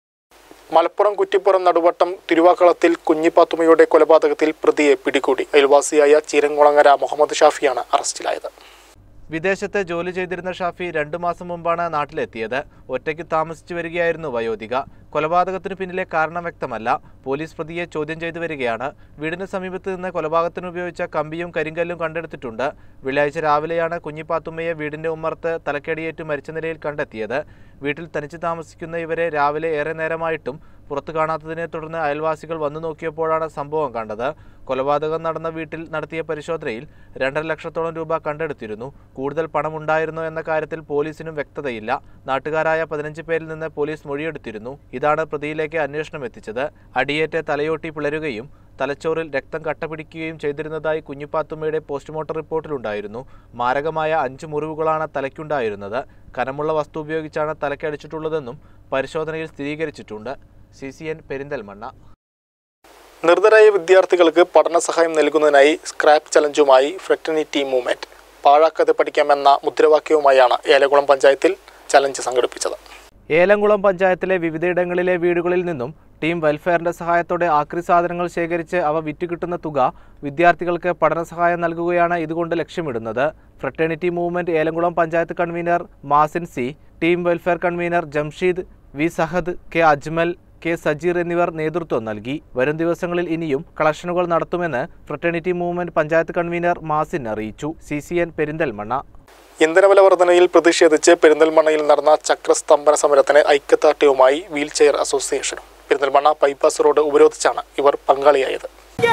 Malappuram Kuttippuram Naduvattam തിരുവാക്കളത്തിൽ കുഞ്ഞിപ്പാത്തുമ്മയുടെ കൊലപാതകത്തിൽ പ്രതിയെ പിടികൂടി അയൽവാസിയായ ചീരങ്കുളങ്ങര മുഹമ്മദ് ഷാഫിയാണ് അറസ്റ്റിലായത് വിദേശത്ത് ജോലി ചെയ്തിരുന്ന ഷാഫി രണ്ടു മാസം മുമ്പാണ് നാട്ടിലെത്തിയത് ഒറ്റയ്ക്ക് താമസിച്ചു വരികയായിരുന്നു വയോധിക കൊലപാതകത്തിനു പിന്നിലെ കാരണം വ്യക്തമല്ല പോലീസ് പ്രതിയെ ചോദ്യം ചെയ്തു വരികയാണ് വീടിന് സമീപത്ത് നിന്ന് കൊലപാതകത്തിന് ഉപയോഗിച്ച കമ്പിയും കരിങ്കല്ലും കണ്ടെടുത്തിട്ടുണ്ട് വെള്ളിയാഴ്ച രാവിലെയാണ് കുഞ്ഞിപ്പാത്തുമ്മയെ വീടിന്റെ ഉമ്മർത്ത് തലക്കടിയേറ്റ് മരിച്ച നിലയിൽ കണ്ടെത്തിയത് വീട്ടിൽ തനിച്ച് താമസിക്കുന്ന ഇവരെ രാവിലെ ഏറെ നേരമായിട്ടും പുറത്തു കാണാത്തതിനെ തുടർന്ന് അയൽവാസികൾ വന്നു നോക്കിയപ്പോഴാണ് സംഭവം കണ്ടത് കൊലപാതകം നടന്ന വീട്ടിൽ നടത്തിയ പരിശോധനയിൽ രണ്ടര ലക്ഷത്തോളം രൂപ കണ്ടെടുത്തിരുന്നു കൂടുതൽ പണമുണ്ടായിരുന്നോ എന്ന കാര്യത്തിൽ പോലീസിനും വ്യക്തതയില്ല നാട്ടുകാരായ പതിനഞ്ച് പേരിൽ നിന്ന് പോലീസ് മൊഴിയെടുത്തിരുന്നു ഇതാണ് പ്രതിയിലേക്ക് അന്വേഷണം എത്തിച്ചത് അടിയേറ്റ് തലയോട്ടി പിളരുകയും തലച്ചോറിൽ രക്തം കട്ടപിടിക്കുകയും ചെയ്തിരുന്നതായി കുഞ്ഞിപ്പാത്തുമ്മയുടെ പോസ്റ്റ്മോർട്ടം റിപ്പോർട്ടിലുണ്ടായിരുന്നു മാരകമായ അഞ്ച് മുറിവുകളാണ് തലയ്ക്കുണ്ടായിരുന്നത് കനമുള്ള വസ്തു ഉപയോഗിച്ചാണ് തലയ്ക്കടിച്ചിട്ടുള്ളതെന്നും പരിശോധനയിൽ സ്ഥിരീകരിച്ചിട്ടുണ്ട് സി സി എൻ പെരിന്തൽമണ്ണ നിർധരായ വിദ്യാർത്ഥികൾക്ക് പഠന സഹായം നൽകുന്നതിനായി സ്ക്രാപ്പ് ചലഞ്ചുമായി ഫ്രറ്റർണിറ്റി മൂവ്മെന്റ് പാഴാക്കാതെ പഠിക്കാമെന്ന മുദ്രാവാക്യവുമായാണ് ഏലകുളം പഞ്ചായത്തിൽ ചലഞ്ച് സംഘടിപ്പിച്ചത് ഏലംകുളം പഞ്ചായത്തിലെ വിവിധയിടങ്ങളിലെ വീടുകളിൽ നിന്നും ടീം വെൽഫെയറിന്റെ സഹായത്തോടെ ആക്രി സാധനങ്ങൾ ശേഖരിച്ച് അവ വിറ്റുകിട്ടുന്ന തുക വിദ്യാർത്ഥികൾക്ക് പഠനസഹായം നൽകുകയാണ് ഇതുകൊണ്ട് ലക്ഷ്യമിടുന്നത് fraternity movement Elamkulam panchayat convener Mazin C team welfare convener Jamsheed V Sahad K Ajmal K Sajeer എന്നിവർ നേതൃത്വം നൽകി വരും ദിവസങ്ങളിൽ ഇനിയും കളക്ഷനുകൾ നടത്തുമെന്ന് fraternity movement panchayat convener Mazin അറിയിച്ചു സി സി എൻ പെരിന്തൽമണ്ണ ഇന്ധനവില വർധനയിൽ പ്രതിഷേധിച്ച് പെരിന്തൽമണ്ണയിൽ നടന്ന ചക്രസ്തംഭന സമരത്തിന് ഐക്യദാർഢ്യവുമായി വീൽ ചെയർ അസോസിയേഷനും പെരിന്തൽമണ്ണ ബൈപ്പാസ് റോഡ് ഉപരോധിച്ചാണ് ഇവർ പങ്കാളിയായത്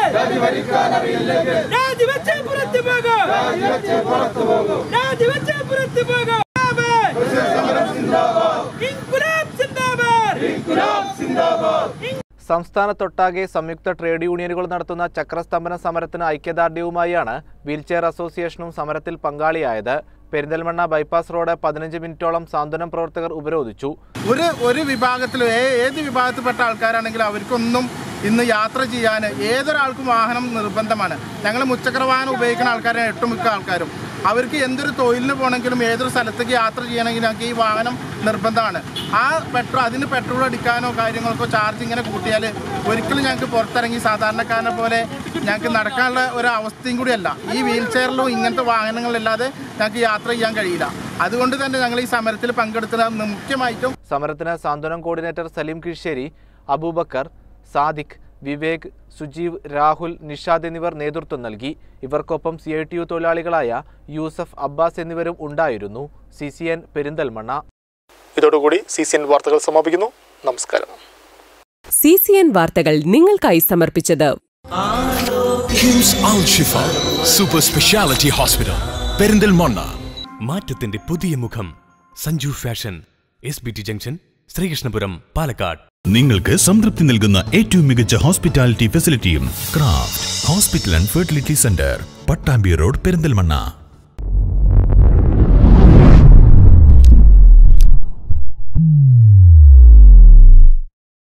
സംസ്ഥാനത്തൊട്ടാകെ സംയുക്ത ട്രേഡ് യൂണിയനുകൾ നടത്തുന്ന ചക്രസ്തംഭന സമരത്തിന് ഐക്യദാർഢ്യവുമായാണ് വീൽചെയർ അസോസിയേഷനും സമരത്തിൽ പങ്കാളിയായത് പെരിന്തൽമണ്ണ ബൈപ്പാസ് റോഡ് പതിനഞ്ച് മിനിറ്റോളം സാന്ത്വനം പ്രവർത്തകർ ഉപരോധിച്ചു ഒരു ഒരു വിഭാഗത്തിലും ഏ- ഏത് വിഭാഗത്തിൽപ്പെട്ട ആൾക്കാരാണെങ്കിലും അവർക്കൊന്നും ഇന്ന് യാത്ര ചെയ്യാൻ ഏതൊരാൾക്കും വാഹനം നിർബന്ധമാണ് ഞങ്ങൾ മുച്ചക്ര വാഹനം ഉപയോഗിക്കുന്ന ആൾക്കാരാണ് ഒട്ടുമിക്ക ആൾക്കാരും അവർക്ക് എന്തൊരു തൊഴിലിന് പോകണമെങ്കിലും ഏതൊരു സ്ഥലത്തേക്ക് യാത്ര ചെയ്യണമെങ്കിലും ഞങ്ങൾക്ക് ഈ വാഹനം നിർബന്ധമാണ് ആ പെട്രോൾ അതിന് പെട്രോൾ അടിക്കാനോ കാര്യങ്ങൾക്കോ ചാർജ് ഇങ്ങനെ കൂട്ടിയാൽ ഒരിക്കലും ഞങ്ങൾക്ക് പുറത്തിറങ്ങി സാധാരണക്കാരനെ പോലെ ഞങ്ങൾക്ക് നടക്കാനുള്ള ഒരു അവസ്ഥയും കൂടിയല്ല ഈ വീൽ ചെയറിലും ഇങ്ങനത്തെ വാഹനങ്ങളില്ലാതെ ഞങ്ങൾക്ക് യാത്ര ചെയ്യാൻ കഴിയില്ല അതുകൊണ്ട് തന്നെ ഞങ്ങൾ ഈ സമരത്തിൽ പങ്കെടുക്കുന്നത് മുഖ്യമായിട്ടും സമരത്തിന് സാന്ത്വനം കോർഡിനേറ്റർ സലീം കീഴ്ശ്ശേരി അബൂബക്കർ സാദിഖ് വിവേക് സുജീവ് രാഹുൽ നിഷാദ് എന്നിവർ നേതൃത്വം നൽകി ഇവർക്കൊപ്പം സി ഐ ടി യു തൊഴിലാളികളായ യൂസഫ് അബ്ബാസ് എന്നിവരും ഉണ്ടായിരുന്നു സി സി എൻ പെരിന്തൽമണ്ണ ഇതോടുകൂടി സി സി എൻ വാർത്തകൾ സമാപിക്കുന്നു നമസ്കാരം സി സി എൻ വാർത്തകൾ നിങ്ങൾക്കായി സമർപ്പിച്ചത് KIMS Al Shifa super speciality hospital Perinthalmanna മാറ്റത്തിന്റെ പുതിയ മുഖം Sanju fashion S B T junction Sreekrishnapuram Palakkad നിങ്ങൾക്ക് സംതൃപ്തി നൽകുന്ന ഏറ്റവും മികച്ച ഹോസ്പിറ്റാലിറ്റി ഫെസിലിറ്റിയും craft hospital and fertility centre Pattambi road Perinthalmanna